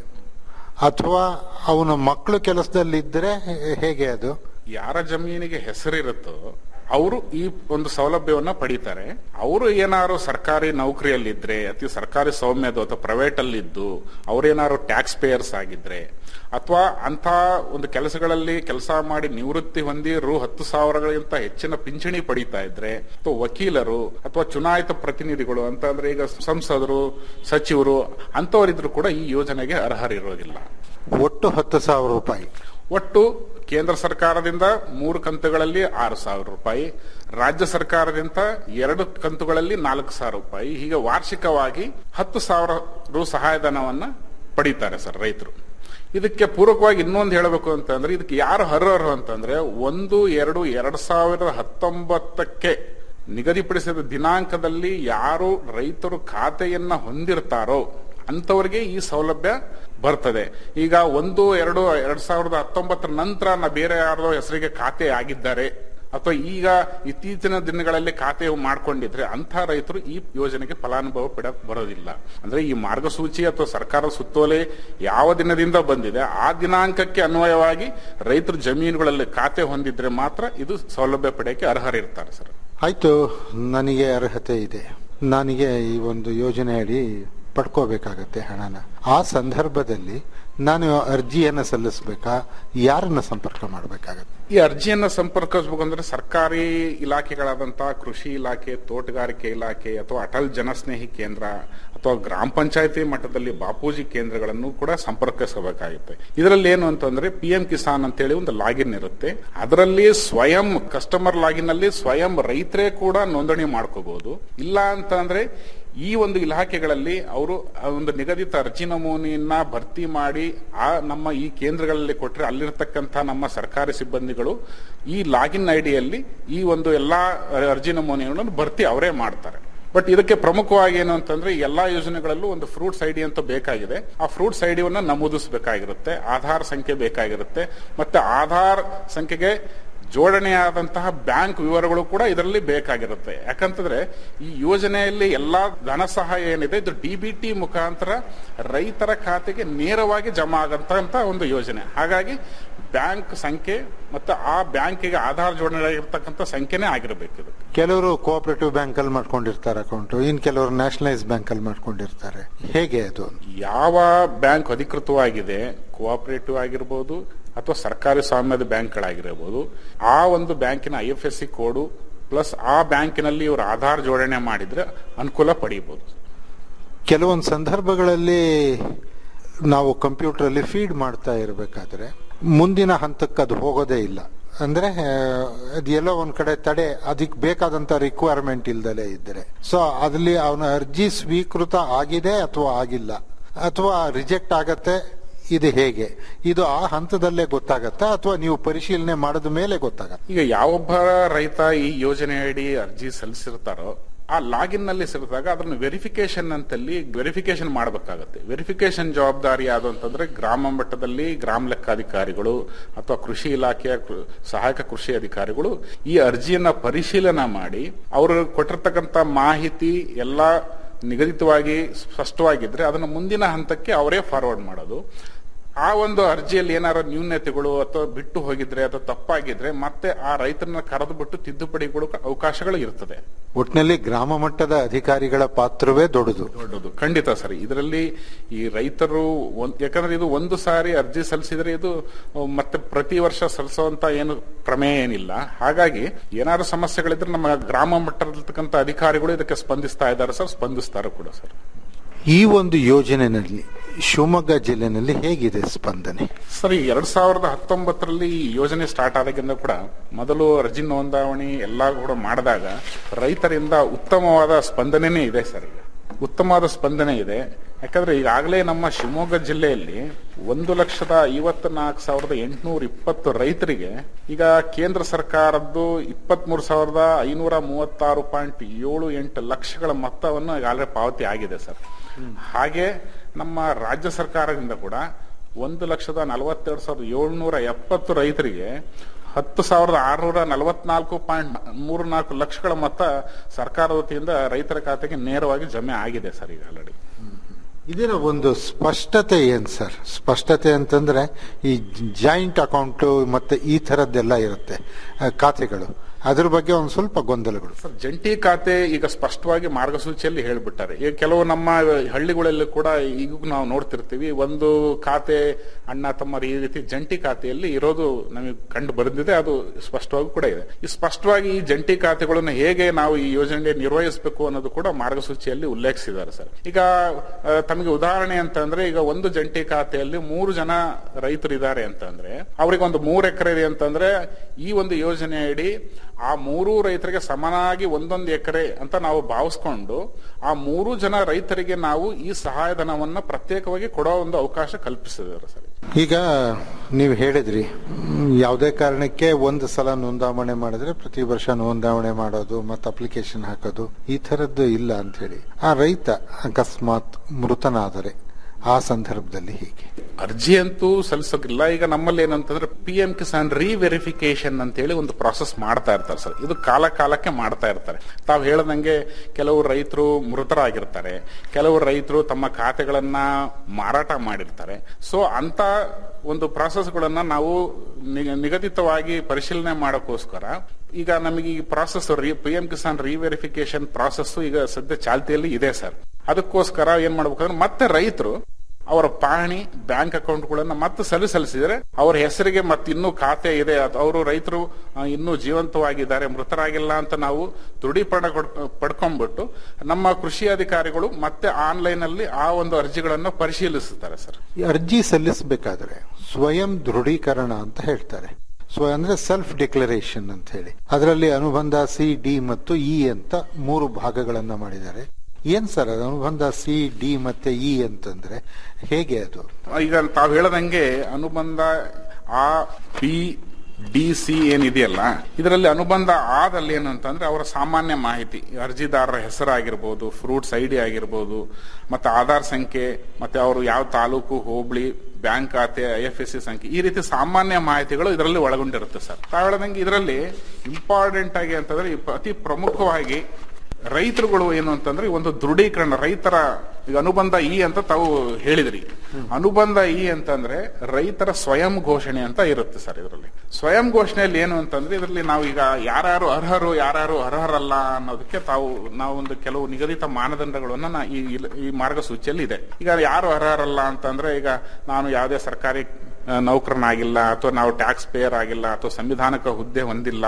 ಅಥವಾ ಅವನ ಮಕ್ಕಳು ಕೆಲಸದಲ್ಲಿದ್ದರೆ ಹೇಗೆ ಅದು ಯಾರ ಜಮೀನಿಗೆ ಹೆಸರಿರುತ್ತೋ ಅವರು ಈ ಒಂದು ಸೌಲಭ್ಯವನ್ನ ಪಡಿತಾರೆ ಅವರು ಏನಾದ್ರು ಸರ್ಕಾರಿ ನೌಕರಿಯಲ್ಲಿದ್ರೆ ಅತಿ ಸರ್ಕಾರಿ ಸೌಮ್ಯದ ಅಥವಾ ಪ್ರೈವೇಟ್ ಅಲ್ಲಿದ್ದು ಅವ್ರೇನಾದ್ರು ಟ್ಯಾಕ್ಸ್ ಪೇಯರ್ಸ್ ಆಗಿದ್ರೆ ಅಥವಾ ಅಂತ ಒಂದು ಕೆಲಸಗಳಲ್ಲಿ ಕೆಲಸ ಮಾಡಿ ನಿವೃತ್ತಿ ಹೊಂದಿ ರು ಹತ್ತು ಸಾವಿರಗಳಿಗಿಂತ ಹೆಚ್ಚಿನ ಪಿಂಚಣಿ ಪಡಿತಾ ಇದ್ರೆ ಅಥವಾ ವಕೀಲರು ಅಥವಾ ಚುನಾಯಿತ ಪ್ರತಿನಿಧಿಗಳು ಅಂತ ಅಂದ್ರೆ ಈಗ ಸಂಸದರು ಸಚಿವರು ಅಂತವರಿದ್ರು ಕೂಡ ಈ ಯೋಜನೆಗೆ ಅರ್ಹರಿರೋದಿಲ್ಲ ಒಟ್ಟು ಹತ್ತು ಸಾವಿರ ರೂಪಾಯಿ ಒಟ್ಟು ಕೇಂದ್ರ ಸರ್ಕಾರದಿಂದ ಮೂರು ಕಂತುಗಳಲ್ಲಿ ಆರು ಸಾವಿರ ರೂಪಾಯಿ ರಾಜ್ಯ ಸರ್ಕಾರದಿಂದ ಎರಡು ಕಂತುಗಳಲ್ಲಿ ನಾಲ್ಕು ಸಾವಿರ ರೂಪಾಯಿ ಹೀಗೆ ವಾರ್ಷಿಕವಾಗಿ ಹತ್ತು ಸಾವಿರ ರು ಸಹಾಯಧನವನ್ನ ಪಡೀತಾರೆ ಸರ್ ರೈತರು ಇದಕ್ಕೆ ಪೂರಕವಾಗಿ ಇನ್ನೊಂದು ಹೇಳಬೇಕು ಅಂತಂದ್ರೆ ಇದಕ್ಕೆ ಯಾರು ಅರ್ಹರು ಅಂತಂದ್ರೆ ಒಂದು ಎರಡು ಎರಡ್ ಸಾವಿರದ ಹತ್ತೊಂಬತ್ತಕ್ಕೆ ನಿಗದಿಪಡಿಸಿದ ದಿನಾಂಕದಲ್ಲಿ ಯಾರು ರೈತರು ಖಾತೆಯನ್ನ ಹೊಂದಿರ್ತಾರೋ ಅಂತವರಿಗೆ ಈ ಸೌಲಭ್ಯ ಬರ್ತದೆ ಈಗ ಒಂದು ಎರಡು ಎರಡ್ ಸಾವಿರದ ಹತ್ತೊಂಬತ್ತರ ನಂತರ ನಾ ಬೇರೆ ಯಾರದೋ ಹೆಸರಿಗೆ ಖಾತೆ ಆಗಿದ್ದಾರೆ ಅಥವಾ ಈಗ ಇತ್ತೀಚಿನ ದಿನಗಳಲ್ಲಿ ಖಾತೆ ಮಾಡ್ಕೊಂಡಿದ್ರೆ ಅಂತ ರೈತರು ಈ ಯೋಜನೆಗೆ ಫಲಾನುಭವ ಪಡಕ್ ಬರೋದಿಲ್ಲ ಅಂದ್ರೆ ಈ ಮಾರ್ಗಸೂಚಿ ಅಥವಾ ಸರ್ಕಾರದ ಸುತ್ತೋಲೆ ಯಾವ ದಿನದಿಂದ ಬಂದಿದೆ ಆ ದಿನಾಂಕಕ್ಕೆ ಅನ್ವಯವಾಗಿ ರೈತರು ಜಮೀನುಗಳಲ್ಲಿ ಖಾತೆ ಹೊಂದಿದ್ರೆ ಮಾತ್ರ ಇದು ಸೌಲಭ್ಯ ಪಡೆಯಕ್ಕೆ ಅರ್ಹರಿರ್ತಾರೆ ಸರ್ ಆಯ್ತು ನನಗೆ ಅರ್ಹತೆ ಇದೆ ನನಗೆ ಈ ಒಂದು ಯೋಜನೆ ಅಡಿ ಪಡ್ಕೋಬೇಕಾಗತ್ತೆ ಹಣನ ಆ ಸಂದರ್ಭದಲ್ಲಿ ನಾನು ಅರ್ಜಿಯನ್ನ ಸಲ್ಲಿಸಬೇಕಾ ಯಾರನ್ನ ಸಂಪರ್ಕ ಮಾಡಬೇಕಾಗತ್ತೆ ಈ ಅರ್ಜಿಯನ್ನ ಸಂಪರ್ಕಿಸಬೇಕು ಅಂದ್ರೆ ಸರ್ಕಾರಿ ಇಲಾಖೆಗಳಾದಂತಹ ಕೃಷಿ ಇಲಾಖೆ ತೋಟಗಾರಿಕೆ ಇಲಾಖೆ ಅಥವಾ ಅಟಲ್ ಜನಸ್ನೇಹಿ ಕೇಂದ್ರ ಅಥವಾ ಗ್ರಾಮ ಪಂಚಾಯತಿ ಮಟ್ಟದಲ್ಲಿ ಬಾಪೂಜಿ ಕೇಂದ್ರಗಳನ್ನು ಕೂಡ ಸಂಪರ್ಕಿಸಬೇಕಾಗುತ್ತೆ ಇದರಲ್ಲಿ ಏನು ಅಂತಂದ್ರೆ ಪಿ ಎಂ ಕಿಸಾನ್ ಅಂತೇಳಿ ಒಂದು ಲಾಗಿನ್ ಇರುತ್ತೆ ಅದರಲ್ಲಿ ಸ್ವಯಂ ಕಸ್ಟಮರ್ ಲಾಗಿನ್ ಅಲ್ಲಿ ಸ್ವಯಂ ರೈತರೇ ಕೂಡ ನೋಂದಣಿ ಮಾಡ್ಕೋಬಹುದು ಇಲ್ಲ ಅಂತ ಅಂದ್ರೆ ಈ ಒಂದು ಇಲಾಖೆಗಳಲ್ಲಿ ಅವರು ಒಂದು ನಿಗದಿತ ಅರ್ಜಿ ನಮೂನೆಯನ್ನ ಭರ್ತಿ ಮಾಡಿ ಆ ನಮ್ಮ ಈ ಕೇಂದ್ರಗಳಲ್ಲಿ ಕೊಟ್ಟರೆ ಅಲ್ಲಿರ್ತಕ್ಕಂಥ ನಮ್ಮ ಸರ್ಕಾರಿ ಸಿಬ್ಬಂದಿಗಳು ಈ ಲಾಗಿನ್ ಐಡಿಯಲ್ಲಿ ಈ ಒಂದು ಎಲ್ಲಾ ಅರ್ಜಿ ನಮೂನೆಗಳನ್ನು ಭರ್ತಿ ಅವರೇ ಮಾಡ್ತಾರೆ ಬಟ್ ಇದಕ್ಕೆ ಪ್ರಮುಖವಾಗಿ ಏನು ಅಂತಂದ್ರೆ ಎಲ್ಲಾ ಯೋಜನೆಗಳಲ್ಲೂ ಒಂದು ಫ್ರೂಟ್ಸ್ ಐಡಿ ಅಂತ ಬೇಕಾಗಿದೆ ಆ ಫ್ರೂಟ್ಸ್ ಐಡಿಯನ್ನ ನಮೂದಿಸಬೇಕಾಗಿರುತ್ತೆ ಆಧಾರ್ ಸಂಖ್ಯೆ ಬೇಕಾಗಿರುತ್ತೆ ಮತ್ತೆ ಆಧಾರ್ ಸಂಖ್ಯೆಗೆ ಜೋಡಣೆಯಾದಂತಹ ಬ್ಯಾಂಕ್ ವಿವರಗಳು ಕೂಡ ಇದರಲ್ಲಿ ಬೇಕಾಗಿರುತ್ತೆ ಯಾಕಂತಂದ್ರೆ ಈ ಯೋಜನೆಯಲ್ಲಿ ಎಲ್ಲಾ ಧನ ಸಹಾಯ ಏನಿದೆ ಇದು ಡಿಬಿಟಿ ಮುಖಾಂತರ ರೈತರ ಖಾತೆಗೆ ನೇರವಾಗಿ ಜಮಾ ಆಗಂತ ಒಂದು ಯೋಜನೆ ಹಾಗಾಗಿ ಬ್ಯಾಂಕ್ ಸಂಖ್ಯೆ ಮತ್ತು ಆ ಬ್ಯಾಂಕಿಗೆ ಆಧಾರ್ ಜೋಡಣೆ ಆಗಿರ್ತಕ್ಕಂಥ ಸಂಖ್ಯೆನೇ ಆಗಿರಬೇಕು ಇದು ಕೆಲವರು ಕೋಆಪರೇಟಿವ್ ಬ್ಯಾಂಕ್ ಅಲ್ಲಿ ಮಾಡ್ಕೊಂಡಿರ್ತಾರೆ ಅಕೌಂಟ್ ಇನ್ ಕೆಲವರು ನ್ಯಾಷನಲೈಸ್ ಬ್ಯಾಂಕ್ ಅಲ್ಲಿ ಮಾಡ್ಕೊಂಡಿರ್ತಾರೆ ಹೇಗೆ ಅದು ಯಾವ ಬ್ಯಾಂಕ್ ಅಧಿಕೃತವಾಗಿದೆ ಕೋಆಪರೇಟಿವ್ ಆಗಿರ್ಬೋದು ಅಥವಾ ಸರ್ಕಾರಿ ಸ್ವಾಮ್ಯದ ಬ್ಯಾಂಕ್ಗಳಾಗಿರಬಹುದು ಆ ಒಂದು ಬ್ಯಾಂಕಿನ I F S C code plus ಆ ಬ್ಯಾಂಕಿನಲ್ಲಿ ಇವರು ಆಧಾರ್ ಜೋಡಣೆ ಮಾಡಿದ್ರೆ ಅನುಕೂಲ ಪಡೆಯಬಹುದು ಕೆಲವೊಂದು ಸಂದರ್ಭಗಳಲ್ಲಿ ನಾವು ಕಂಪ್ಯೂಟರ್ ಅಲ್ಲಿ ಫೀಡ್ ಮಾಡ್ತಾ ಇರಬೇಕಾದ್ರೆ ಮುಂದಿನ ಹಂತಕ್ಕೆ ಅದು ಹೋಗೋದೇ ಇಲ್ಲ ಅಂದ್ರೆ ಆ, ಅದು ಎಲ್ಲೋ ಒಂದ್ ಕಡೆ ತಡೆ ಅದಕ್ಕೆ ಬೇಕಾದಂತ ರಿಕ್ವೈರ್ಮೆಂಟ್ ಇಲ್ದಲೇ ಇದ್ರೆ ಸೊ ಅದ್ರಲ್ಲಿ ಅವನ ಅರ್ಜಿ ಸ್ವೀಕೃತ ಆಗಿದೆ ಅಥವಾ ಆಗಿಲ್ಲ ಅಥವಾ ರಿಜೆಕ್ಟ್ ಆಗತ್ತೆ ಇದು ಹೇಗೆ ಇದು ಆ ಹಂತದಲ್ಲೇ ಗೊತ್ತಾಗತ್ತಾ ಅಥವಾ ನೀವು ಪರಿಶೀಲನೆ ಮಾಡಿದ ಮೇಲೆ ಗೊತ್ತಾಗತ್ತೆ ಈಗ ಯಾವೊಬ್ಬ ರೈತ ಈ ಯೋಜನೆಯಡಿ ಅರ್ಜಿ ಸಲ್ಲಿಸಿರ್ತಾರೋ ಆ ಲಾಗಿನ್ ನಲ್ಲಿ ಸೇರಿದಾಗ ಅದನ್ನು ವೆರಿಫಿಕೇಶನ್ ಅಂತಲ್ಲಿ ವೆರಿಫಿಕೇಶನ್ ಮಾಡಬೇಕಾಗತ್ತೆ ವೆರಿಫಿಕೇಶನ್ ಜವಾಬ್ದಾರಿ ಯಾವುದು ಅಂತಂದ್ರೆ ಗ್ರಾಮ ಮಟ್ಟದಲ್ಲಿ ಗ್ರಾಮ ಲೆಕ್ಕಾಧಿಕಾರಿಗಳು ಅಥವಾ ಕೃಷಿ ಇಲಾಖೆಯ ಕೃ- ಸಹಾಯಕ ಕೃಷಿ ಅಧಿಕಾರಿಗಳು ಈ ಅರ್ಜಿಯನ್ನ ಪರಿಶೀಲನೆ ಮಾಡಿ ಅವರು ಕೊಟ್ಟಿರ್ತಕ್ಕಂಥ ಮಾಹಿತಿ ಎಲ್ಲಾ ನಿಗದಿತವಾಗಿ ಸ್ಪಷ್ಟವಾಗಿದ್ರೆ ಅದನ್ನು ಮುಂದಿನ ಹಂತಕ್ಕೆ ಅವರೇ ಫಾರ್ವರ್ಡ್ ಮಾಡೋದು ಆ ಒಂದು ಅರ್ಜಿಯಲ್ಲಿ ಏನಾರ ನ್ಯೂನ್ಯತೆಗಳು ಅಥವಾ ಬಿಟ್ಟು ಹೋಗಿದ್ರೆ ಅಥವಾ ತಪ್ಪಾಗಿದ್ರೆ ಮತ್ತೆ ಆ ರೈತರನ್ನ ಕರೆದು ಬಿಟ್ಟು ತಿದ್ದುಪಡಿಗಳು ಅವಕಾಶಗಳು ಇರ್ತದೆ ಒಟ್ಟಿನಲ್ಲಿ ಗ್ರಾಮ ಮಟ್ಟದ ಅಧಿಕಾರಿಗಳ ಪಾತ್ರವೇ ದೊಡ್ಡದು ದೊಡ್ಡದು ಖಂಡಿತ ಸರ್ ಇದರಲ್ಲಿ ಈ ರೈತರು ಒಂದ್- ಯಾಕಂದ್ರೆ ಇದು ಒಂದು ಸಾರಿ ಅರ್ಜಿ ಸಲ್ಲಿಸಿದ್ರೆ ಇದು ಅಹ್, ಮತ್ತೆ ಪ್ರತಿ ವರ್ಷ ಸಲ್ಲಿಸುವಂತ ಏನು ಪ್ರಮೇಯ ಏನಿಲ್ಲ ಹಾಗಾಗಿ ಏನಾದ್ರು ಸಮಸ್ಯೆಗಳಿದ್ರೆ ನಮ್ಮ ಗ್ರಾಮ ಮಟ್ಟದಲ್ಲಿರ್ತಕ್ಕಂಥ ಅಧಿಕಾರಿಗಳು ಇದಕ್ಕೆ ಸ್ಪಂದಿಸ್ತಾ ಇದ್ದಾರೆ ಸರ್ ಸ್ಪಂದಿಸ್ತಾರೆ ಕೂಡ ಸರ್ ಈ ಒಂದು ಯೋಜನೆಯಲ್ಲಿ ಶಿವಮೊಗ್ಗ ಜಿಲ್ಲೆನಲ್ಲಿ ಹೇಗಿದೆ ಸ್ಪಂದನೆ ಸರ್ ಈ ಎರಡ್ ಸಾವಿರದ ಹತ್ತೊಂಬತ್ತರಲ್ಲಿ ಈ ಯೋಜನೆ ಸ್ಟಾರ್ಟ್ ಆದಾಗಿಂದ ಕೂಡ ಮೊದಲು ಅರ್ಜಿ ನೋಂದಾವಣಿ ಎಲ್ಲ ಕೂಡ ಮಾಡಿದಾಗ ರೈತರಿಂದ ಉತ್ತಮವಾದ ಸ್ಪಂದನೆನೇ ಇದೆ ಸರ್ ಈಗ ಉತ್ತಮವಾದ ಸ್ಪಂದನೆ ಇದೆ ಯಾಕಂದ್ರೆ ಈಗಾಗಲೇ ನಮ್ಮ ಶಿವಮೊಗ್ಗ ಜಿಲ್ಲೆಯಲ್ಲಿ ಒಂದು ಲಕ್ಷದ ಐವತ್ತ ನಾಲ್ಕು ಸಾವಿರದ ಎಂಟುನೂರ ಇಪ್ಪತ್ತು ರೈತರಿಗೆ ಈಗ ಕೇಂದ್ರ ಸರ್ಕಾರದ್ದು ಇಪ್ಪತ್ಮೂರು ಸಾವಿರದ ಐನೂರ ಮೂವತ್ತಾರು ಪಾಯಿಂಟ್ ಏಳು ಎಂಟು ಲಕ್ಷಗಳ ಮೊತ್ತವನ್ನು ಈಗಾಗಲೇ ಪಾವತಿ ಆಗಿದೆ ಸರ್ ಹಾಗೆ ನಮ್ಮ ರಾಜ್ಯ ಸರ್ಕಾರದಿಂದ ಕೂಡ ಒಂದು ಲಕ್ಷದ ನಲವತ್ತೆರಡು ಸಾವಿರದ ಏಳ್ನೂರ ಎಪ್ಪತ್ತು ರೈತರಿಗೆ ಹತ್ತು ಸಾವಿರದ ಆರುನೂರ ನಲವತ್ನಾಲ್ಕು ಪಾಯಿಂಟ್ ಮೂರು ನಾಲ್ಕು ಲಕ್ಷಗಳ ಮೊತ್ತ ಸರ್ಕಾರದ ವತಿಯಿಂದ ರೈತರ ಖಾತೆಗೆ ನೇರವಾಗಿ ಜಮೆ ಆಗಿದೆ ಸರ್ ಈಗ ಆಲ್ರೆಡಿ ಇದರ ಒಂದು ಸ್ಪಷ್ಟತೆ ಏನ್ ಸರ್ ಸ್ಪಷ್ಟತೆ ಅಂತಂದ್ರೆ ಈ ಜಾಯಿಂಟ್ ಅಕೌಂಟ್ ಮತ್ತೆ ಈ ತರದ್ದೆಲ್ಲ ಇರುತ್ತೆ ಆ, ಖಾತೆಗಳು ಅದ್ರ ಬಗ್ಗೆ ಒಂದು ಸ್ವಲ್ಪ ಗೊಂದಲಗಳು ಸರ್ ಜಂಟಿ ಖಾತೆ ಈಗ ಸ್ಪಷ್ಟವಾಗಿ ಮಾರ್ಗಸೂಚಿಯಲ್ಲಿ ಹೇಳ್ಬಿಟ್ಟಾರೆ ಈಗ ಕೆಲವು ನಮ್ಮ ಹಳ್ಳಿಗಳಲ್ಲಿ ಕೂಡ ಈಗ ನಾವು ನೋಡ್ತಿರ್ತೀವಿ ಒಂದು ಖಾತೆ ಅಣ್ಣ ತಮ್ಮರು ಈ ರೀತಿ ಜಂಟಿ ಖಾತೆಯಲ್ಲಿ ಇರೋದು ನಮಗೆ ಕಂಡು ಬಂದಿದೆ ಅದು ಸ್ಪಷ್ಟವಾಗಿ ಕೂಡ ಇದೆ ಈ ಸ್ಪಷ್ಟವಾಗಿ ಈ ಜಂಟಿ ಖಾತೆಗಳನ್ನು ಹೇಗೆ ನಾವು ಈ ಯೋಜನೆ ನಿರ್ವಹಿಸಬೇಕು ಅನ್ನೋದು ಕೂಡ ಮಾರ್ಗಸೂಚಿಯಲ್ಲಿ ಉಲ್ಲೇಖಿಸಿದ್ದಾರೆ ಸರ್ ಈಗ ಆ, ತಮಗೆ ಉದಾಹರಣೆ ಅಂತಂದ್ರೆ ಈಗ ಒಂದು ಜಂಟಿ ಖಾತೆಯಲ್ಲಿ ಮೂರು ಜನ ರೈತರು ಇದ್ದಾರೆ ಅಂತಂದ್ರೆ ಅವ್ರಿಗೆ ಒಂದು ಮೂರು ಎಕರೆ ಇದೆ ಅಂತಂದ್ರೆ ಈ ಒಂದು ಯೋಜನೆಯಡಿ ಆ ಮೂರು ರೈತರಿಗೆ ಸಮನಾಗಿ ಒಂದೊಂದು ಎಕರೆ ಅಂತ ನಾವು ಭಾವಿಸ್ಕೊಂಡು ಆ ಮೂರು ಜನ ರೈತರಿಗೆ ನಾವು ಈ ಸಹಾಯಧನವನ್ನ ಪ್ರತ್ಯೇಕವಾಗಿ ಕೊಡೋ ಒಂದು ಅವಕಾಶ ಕಲ್ಪಿಸಿದ್ದಾರೆ ಸರ್ ಈಗ ನೀವು ಹೇಳಿದ್ರಿ ಮ್, ಯಾವುದೇ ಕಾರಣಕ್ಕೆ ಒಂದು ಸಲ ನೋಂದಾವಣೆ ಮಾಡಿದ್ರೆ ಪ್ರತಿ ವರ್ಷ ನೋಂದಾವಣೆ ಮಾಡೋದು ಮತ್ತೆ ಅಪ್ಲಿಕೇಶನ್ ಹಾಕೋದು ಈ ತರದ್ದು ಇಲ್ಲ ಅಂತ ಹೇಳಿ ಆ ರೈತ ಅಕಸ್ಮಾತ್ ಮೃತನಾದರೆ ಆ ಸಂದರ್ಭದಲ್ಲಿ ಹೀಗೆ ಅರ್ಜಿ ಅಂತೂ ಸಲ್ಲಿಸೋಕಿಲ್ಲ ಈಗ ನಮ್ಮಲ್ಲಿ ಏನಂತಂದ್ರೆ ಪಿ ಎಂ ಕಿಸಾನ್ ರಿವೆರಿಫಿಕೇಶನ್ ಅಂತ ಹೇಳಿ ಒಂದು ಪ್ರಾಸೆಸ್ ಮಾಡ್ತಾ ಇರ್ತಾರೆ ಸರ್ ಇದು ಕಾಲ ಕಾಲಕ್ಕೆ ಮಾಡ್ತಾ ಇರ್ತಾರೆ ತಾವು ಹೇಳದಂಗೆ ಕೆಲವು ರೈತರು ಮೃತರಾಗಿರ್ತಾರೆ ಕೆಲವು ರೈತರು ತಮ್ಮ ಖಾತೆಗಳನ್ನ ಮಾರಾಟ ಮಾಡಿರ್ತಾರೆ ಸೊ ಅಂತ ಒಂದು ಪ್ರಾಸೆಸ್ಗಳನ್ನ ನಾವು ನಿಗ- ನಿಗದಿತವಾಗಿ ಪರಿಶೀಲನೆ ಮಾಡೋಕ್ಕೋಸ್ಕರ ಈಗ ನಮಗೆ ಈ process P M Kisan reverification process ಈಗ ಸದ್ಯ ಚಾಲ್ತಿಯಲ್ಲಿ ಇದೆ ಸರ್ ಅದಕ್ಕೋಸ್ಕರ ಏನ್ ಮಾಡ್ಬೇಕಂದ್ರೆ ಮತ್ತೆ ರೈತರು ಅವರ ಪಹಣಿ ಬ್ಯಾಂಕ್ ಅಕೌಂಟ್ಗಳನ್ನ ಮತ್ತೆ ಸಲ್ಲಿ ಸಲ್ಲಿಸಿದರೆ ಅವರ ಹೆಸರಿಗೆ ಮತ್ತೆ ಇನ್ನೂ ಖಾತೆ ಇದೆ ಅದು ಅವರು ರೈತರು ಆ, ಇನ್ನೂ ಜೀವಂತವಾಗಿದ್ದಾರೆ ಮೃತರಾಗಿಲ್ಲ ಅಂತ ನಾವು ದೃಢೀಕರಣ ಕೊಡ್- ಪಡ್ಕೊಂಡ್ಬಿಟ್ಟು ನಮ್ಮ ಕೃಷಿ ಅಧಿಕಾರಿಗಳು ಮತ್ತೆ ಆನ್ಲೈನ್ ಅಲ್ಲಿ ಆ ಒಂದು ಅರ್ಜಿಗಳನ್ನು ಪರಿಶೀಲಿಸುತ್ತಾರೆ ಸರ್ ಈ ಅರ್ಜಿ ಸಲ್ಲಿಸಬೇಕಾದ್ರೆ ಸ್ವಯಂ ದೃಢೀಕರಣ ಅಂತ ಹೇಳ್ತಾರೆ ಸೊ ಅಂದ್ರೆ ಸೆಲ್ಫ್ ಡಿಕ್ಲರೇಷನ್ ಅಂತ ಹೇಳಿ ಅದರಲ್ಲಿ ಅನುಬಂಧ ಸಿ ಡಿ ಮತ್ತು ಇ ಅಂತ ಮೂರು ಭಾಗಗಳನ್ನ ಮಾಡಿದ್ದಾರೆ ಏನ್ ಸರ್ ಅದು ಅನುಬಂಧ ಸಿ ಡಿ ಮತ್ತೆ ಇ ಅಂತಂದ್ರೆ ಹೇಗೆ ಅದು ಈಗ ತಾವು ಹೇಳದಂಗೆ ಅನುಬಂಧ ಆ ಪಿ ಡಿ ಸಿ ಏನಿದೆಯಲ್ಲ ಇದರಲ್ಲಿ ಅನುಬಂಧ ಆದಲ್ಲಿ ಏನಂತಂದ್ರೆ ಅವರ ಸಾಮಾನ್ಯ ಮಾಹಿತಿ ಅರ್ಜಿದಾರರ ಹೆಸರಾಗಿರ್ಬೋದು ಫ್ರೂಟ್ಸ್ ಐ ಡಿ ಆಗಿರ್ಬೋದು ಮತ್ತೆ ಆಧಾರ್ ಸಂಖ್ಯೆ ಮತ್ತೆ ಅವರು ಯಾವ ತಾಲೂಕು ಹೋಬಳಿ ಬ್ಯಾಂಕ್ ಖಾತೆ ಐ ಎಫ್ ಎಸ್ ಸಿ ಸಂಖ್ಯೆ ಈ ರೀತಿ ಸಾಮಾನ್ಯ ಮಾಹಿತಿಗಳು ಇದರಲ್ಲಿ ಒಳಗೊಂಡಿರುತ್ತೆ ಸರ್ ತಾವು ಹೇಳ್ದಂಗೆ ಇದರಲ್ಲಿ ಇಂಪಾರ್ಟೆಂಟ್ ಆಗಿ ಅಂತಂದ್ರೆ ಈ ಪ- ಅತಿ ಪ್ರಮುಖವಾಗಿ ರೈತರುಗಳು ಏನು ಅಂತಂದ್ರೆ ಈ ಒಂದು ದೃಢೀಕರಣ ರೈತರ ಈಗ ಅನುಬಂಧ ಇ ಅಂತ ತಾವು ಹೇಳಿದ್ರಿ ಅನುಬಂಧ ಇ ಅಂತಂದ್ರೆ ರೈತರ ಸ್ವಯಂ ಘೋಷಣೆ ಅಂತ ಇರುತ್ತೆ ಸರ್ ಇದರಲ್ಲಿ ಸ್ವಯಂ ಘೋಷಣೆಯಲ್ಲಿ ಏನು ಅಂತಂದ್ರೆ ಇದರಲ್ಲಿ ನಾವು ಈಗ ಯಾರ್ಯಾರು ಅರ್ಹರು ಯಾರ್ಯಾರು ಅರ್ಹರಲ್ಲ ಅನ್ನೋದಕ್ಕೆ ತಾವು ನಾವು ಒಂದು ಕೆಲವು ನಿಗದಿತ ಮಾನದಂಡಗಳನ್ನ ನಾ- ಈ ಈ- ಈ ಮಾರ್ಗಸೂಚಿಯಲ್ಲಿ ಇದೆ ಈಗ ಯಾರು ಅರ್ಹರಲ್ಲ ಅಂತಂದ್ರೆ ಈಗ ನಾನು ಯಾವುದೇ ಸರ್ಕಾರಿ ಆ, ನೌಕರನಾಗಿಲ್ಲ ಅಥವಾ ನಾವು ಟ್ಯಾಕ್ಸ್ ಪೇಯರ್ ಆಗಿಲ್ಲ ಅಥವಾ ಸಂವಿಧಾನಕ ಹುದ್ದೆ ಹೊಂದಿಲ್ಲ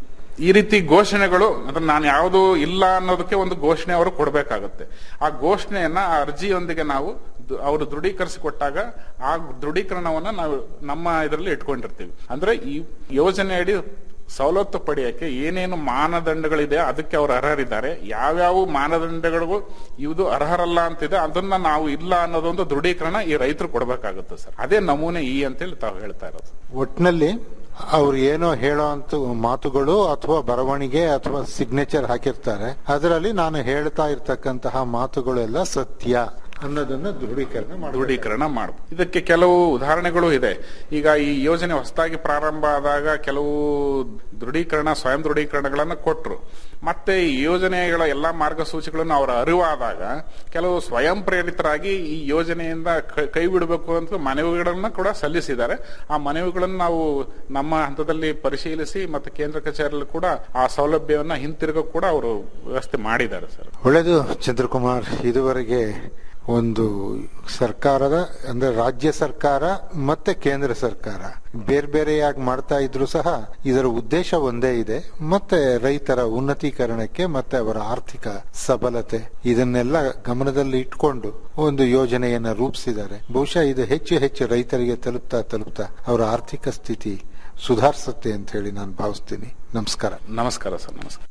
ಈ ರೀತಿ ಘೋಷಣೆಗಳು ಅಂದ್ರೆ ನಾನು ಯಾವುದು ಇಲ್ಲ ಅನ್ನೋದಕ್ಕೆ ಒಂದು ಘೋಷಣೆ ಅವರು ಕೊಡಬೇಕಾಗುತ್ತೆ ಆ ಘೋಷಣೆಯನ್ನ ಆ ಅರ್ಜಿಯೊಂದಿಗೆ ನಾವು ದು- ಅವರು ದೃಢೀಕರಿಸಿ ಕೊಟ್ಟಾಗ ಆ ದೃಢೀಕರಣವನ್ನ ನಾವು ನಮ್ಮ ಇದರಲ್ಲಿ ಇಟ್ಕೊಂಡಿರ್ತೀವಿ ಅಂದ್ರೆ ಈ ಯೋಜನೆಯಡಿ ಸವಲತ್ತು ಪಡೆಯಕ್ಕೆ ಏನೇನು ಮಾನದಂಡಗಳಿದೆ ಅದಕ್ಕೆ ಅವರು ಅರ್ಹರಿದ್ದಾರೆ ಯಾವ್ಯಾವ ಮಾನದಂಡಗಳಿಗೂ ಇದು ಅರ್ಹರಲ್ಲ ಅಂತಿದೆ ಅದನ್ನ ನಾವು ಇಲ್ಲ ಅನ್ನೋದೊಂದು ದೃಢೀಕರಣ ಈ ರೈತರು ಕೊಡಬೇಕಾಗುತ್ತೆ ಸರ್ ಅದೇ ನಮೂನೆ ಈ ಅಂತೇಳಿ ತಾವು ಹೇಳ್ತಾ ಇರೋದು ಒಟ್ನಲ್ಲಿ ಅವ್ರು ಏನೋ ಹೇಳೋ ಅಂತ ಮಾತುಗಳು ಅಥವಾ ಬರವಣಿಗೆ ಅಥವಾ ಸಿಗ್ನೇಚರ್ ಹಾಕಿರ್ತಾರೆ ಅದರಲ್ಲಿ ನಾನು ಹೇಳ್ತಾ ಇರ್ತಕ್ಕಂತಹ ಮಾತುಗಳೆಲ್ಲ ಸತ್ಯ ಅನ್ನೋದನ್ನ ದೃಢೀಕರಣ ಮಾಡಿ ದೃಢೀಕರಣ ಮಾಡಬಹುದು ಇದಕ್ಕೆ ಕೆಲವು ಉದಾಹರಣೆಗಳು ಇದೆ ಈಗ ಈ ಯೋಜನೆ ಹೊಸದಾಗಿ ಪ್ರಾರಂಭ ಆದಾಗ ಕೆಲವು ದೃಢೀಕರಣ ಸ್ವಯಂ ದೃಢೀಕರಣಗಳನ್ನ ಕೊಟ್ರು ಮತ್ತೆ ಈ ಯೋಜನೆಗಳ ಎಲ್ಲಾ ಮಾರ್ಗಸೂಚಿಗಳನ್ನು ಅವರ ಅರಿವಾದಾಗ ಕೆಲವು ಸ್ವಯಂ ಪ್ರೇರಿತರಾಗಿ ಈ ಯೋಜನೆಯಿಂದ ಕ- ಕೈ ಬಿಡಬೇಕು ಅಂತ ಮನವಿಗಳನ್ನ ಕೂಡ ಸಲ್ಲಿಸಿದ್ದಾರೆ ಆ ಮನವಿಗಳನ್ನು ನಾವು ನಮ್ಮ ಹಂತದಲ್ಲಿ ಪರಿಶೀಲಿಸಿ ಮತ್ತೆ ಕೇಂದ್ರ ಕಚೇರಿಯಲ್ಲಿ ಕೂಡ ಆ ಸೌಲಭ್ಯವನ್ನ ಹಿಂತಿರುಗ ಕೂಡ ಅವರು ವ್ಯವಸ್ಥೆ ಮಾಡಿದ್ದಾರೆ ಸರ್ ಒಳ್ಳೆಯದು ಚಂದ್ರಕುಮಾರ್ ಇದುವರೆಗೆ ಒಂದು ಸರ್ಕಾರದ ಅಂದ್ರೆ ರಾಜ್ಯ ಸರ್ಕಾರ ಮತ್ತೆ ಕೇಂದ್ರ ಸರ್ಕಾರ ಬೇರೆ ಬೇರೆಯಾಗಿ ಮಾಡ್ತಾ ಇದ್ರು ಸಹ ಇದರ ಉದ್ದೇಶ ಒಂದೇ ಇದೆ ಮತ್ತೆ ರೈತರ ಉನ್ನತೀಕರಣಕ್ಕೆ ಮತ್ತೆ ಅವರ ಆರ್ಥಿಕ ಸಬಲತೆ ಇದನ್ನೆಲ್ಲ ಗಮನದಲ್ಲಿ ಇಟ್ಕೊಂಡು ಒಂದು ಯೋಜನೆಯನ್ನ ರೂಪಿಸಿದ್ದಾರೆ ಬಹುಶಃ ಇದು ಹೆಚ್ಚು ಹೆಚ್ಚು ರೈತರಿಗೆ ತಲುಪ್ತಾ ತಲುಪ್ತಾ ಅವರ ಆರ್ಥಿಕ ಸ್ಥಿತಿ ಸುಧಾರಿಸುತ್ತೆ ಅಂತ ಹೇಳಿ ನಾನು ಭಾವಿಸ್ತೀನಿ ನಮಸ್ಕಾರ ನಮಸ್ಕಾರ ಸರ್ ನಮಸ್ಕಾರ